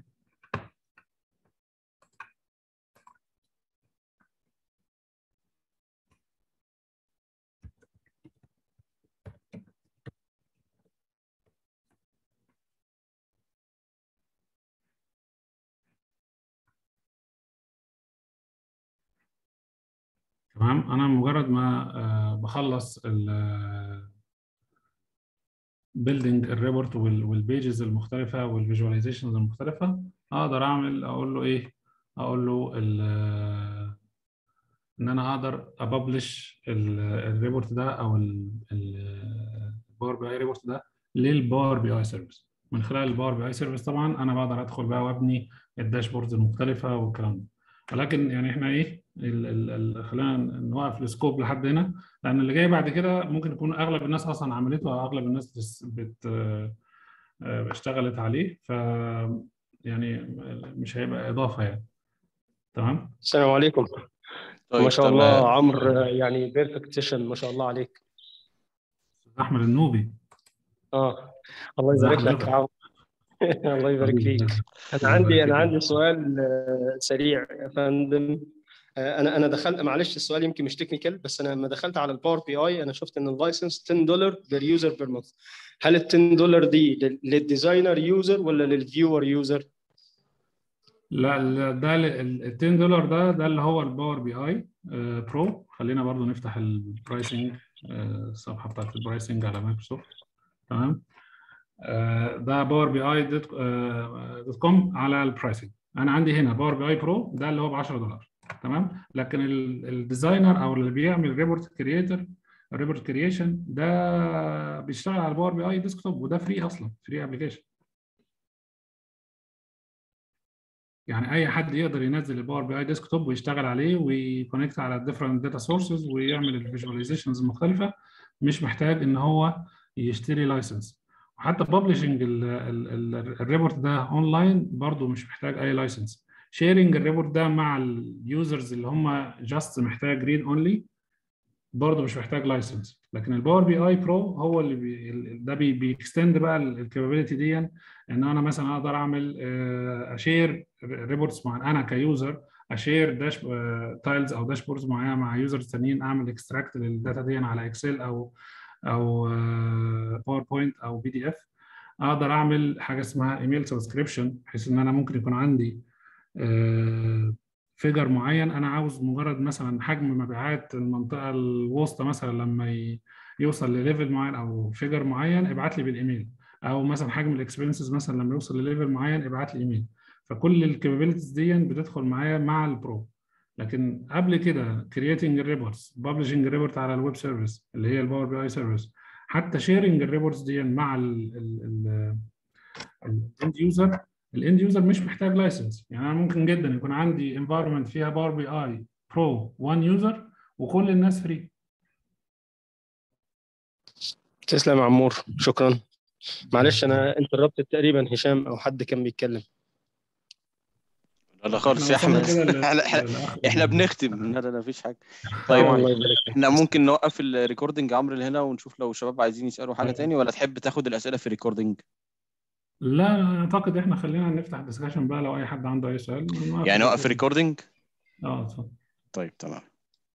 تمام انا مجرد ما آه، بخلص ال بيلدينج الريبورت والبيجز المختلفه والفيجواليزيشنز المختلفه اقدر اعمل اقول له ايه اقول له ال- ان انا اقدر ابلش الريبورت ده او الباور بي اي ريبورت ده للباور بي اي سيرفيس من خلال الباور بي اي سيرفيس طبعا انا بقدر ادخل بقى وابني الداشبوردز المختلفه والكلام ده ولكن يعني احنا ايه ال ال ال خلينا نوقف السكوب لحد هنا لان اللي جاي بعد كده ممكن يكون اغلب الناس اصلا عملته او اغلب الناس بس- بت آه، اشتغلت عليه ف يعني مش هيبقى اضافه يعني تمام السلام عليكم طيب ما شاء الله تمام. عمرو يعني بيرفكت سيشن ما شاء الله عليك احمد النوبي اه الله يبارك لك يا عمرو الله يبارك فيك انا الله عندي يبارك انا فيك. عندي سؤال آه، سريع يا فندم آه، انا انا دخلت معلش السؤال يمكن مش تكنيكال بس انا لما دخلت على الباور بي اي انا شفت ان اللايسنس 10 دولار بير يوزر بير مانث هل ال 10 دولار دي لل- للديزاينر يوزر ولا للفيور يوزر؟ لا لا، ده ال 10 دولار ده ده اللي هو الباور بي اي برو خلينا برضو نفتح البرايسنج الصفحه بتاعت البرايسنج على مايكروسوفت تمام آه، ده باور بي اي دوت آه، دوت كوم على البرايسنج انا عندي هنا باور بي اي برو ده اللي هو ب 10 دولار تمام لكن ال- الديزاينر او اللي بيعمل ريبورت كرييتر الريبورت كرييشن ده بيشتغل على الباور بي اي ديسكتوب وده فري اصلا فري ابلكيشن يعني اي حد يقدر ينزل الباور بي اي ديسكتوب ويشتغل عليه ويكونكت على الديفرنت داتا سورسز ويعمل الفيجواليزيشنز المختلفه مش محتاج ان هو يشتري لايسنس وحتى ببلشنج الريبورت ده اونلاين برضه مش محتاج اي لايسنس شيرنج الريبورت ده مع اليوزرز اللي هم جاست محتاج ريد اونلي برضه مش محتاج لايسنس لكن الباور بي اي برو هو اللي بي ده بي بيكستند بقى الكابابيلتي دي ان انا مثلا اقدر اعمل آه، اشير ريبورتس مع انا كيوزر اشير داش تايلز او داشبوردز معينه مع يوزرز ثانيين اعمل اكستراكت للداتا دي على اكسل او او باوربوينت او بي دي اف اقدر اعمل حاجه اسمها ايميل سبسكريبشن بحيث ان انا ممكن يكون عندي فيجر معين انا عاوز مجرد مثلا حجم مبيعات المنطقه الوسطى مثلا لما ي- يوصل لليفل معين او فيجر معين ابعت لي بالايميل او مثلا حجم الاكسبنسز مثلا لما يوصل لليفل معين ابعت لي ايميل فكل الكابابيلتيز دي بتدخل معايا مع البرو لكن قبل كده كرييتنج الريبورتس ببلشنج الريبورت على الويب سيرفيس اللي هي الباور بي اي سيرفيس حتى شيرنج الريبورتس دي مع الاند يوزر الاند يوزر مش محتاج لايسنس يعني انا ممكن جدا يكون عندي انفايرمنت فيها باور بي اي برو 1 يوزر وكل الناس فري تسلم يا عمور شكرا معلش انا انت تقريبا هشام او حد كان بيتكلم لا لا خالص يا وصلنا احمد كده لل- احنا احنا للآخر. احنا بنختم لا لا لا مفيش حاجه طيب طيب الله يبارك فيك احنا ممكن نوقف الريكوردنج عمرو اللي هنا ونشوف لو الشباب عايزين يسالوا حاجه طيب. تاني ولا تحب تاخد الاسئله في الريكوردنج لا أنا اعتقد احنا خلينا نفتح ديسكشن بقى لو اي حد عنده اي سؤال نوقف يعني نوقف الريكوردينج. الريكوردنج اه اتفضل طيب تمام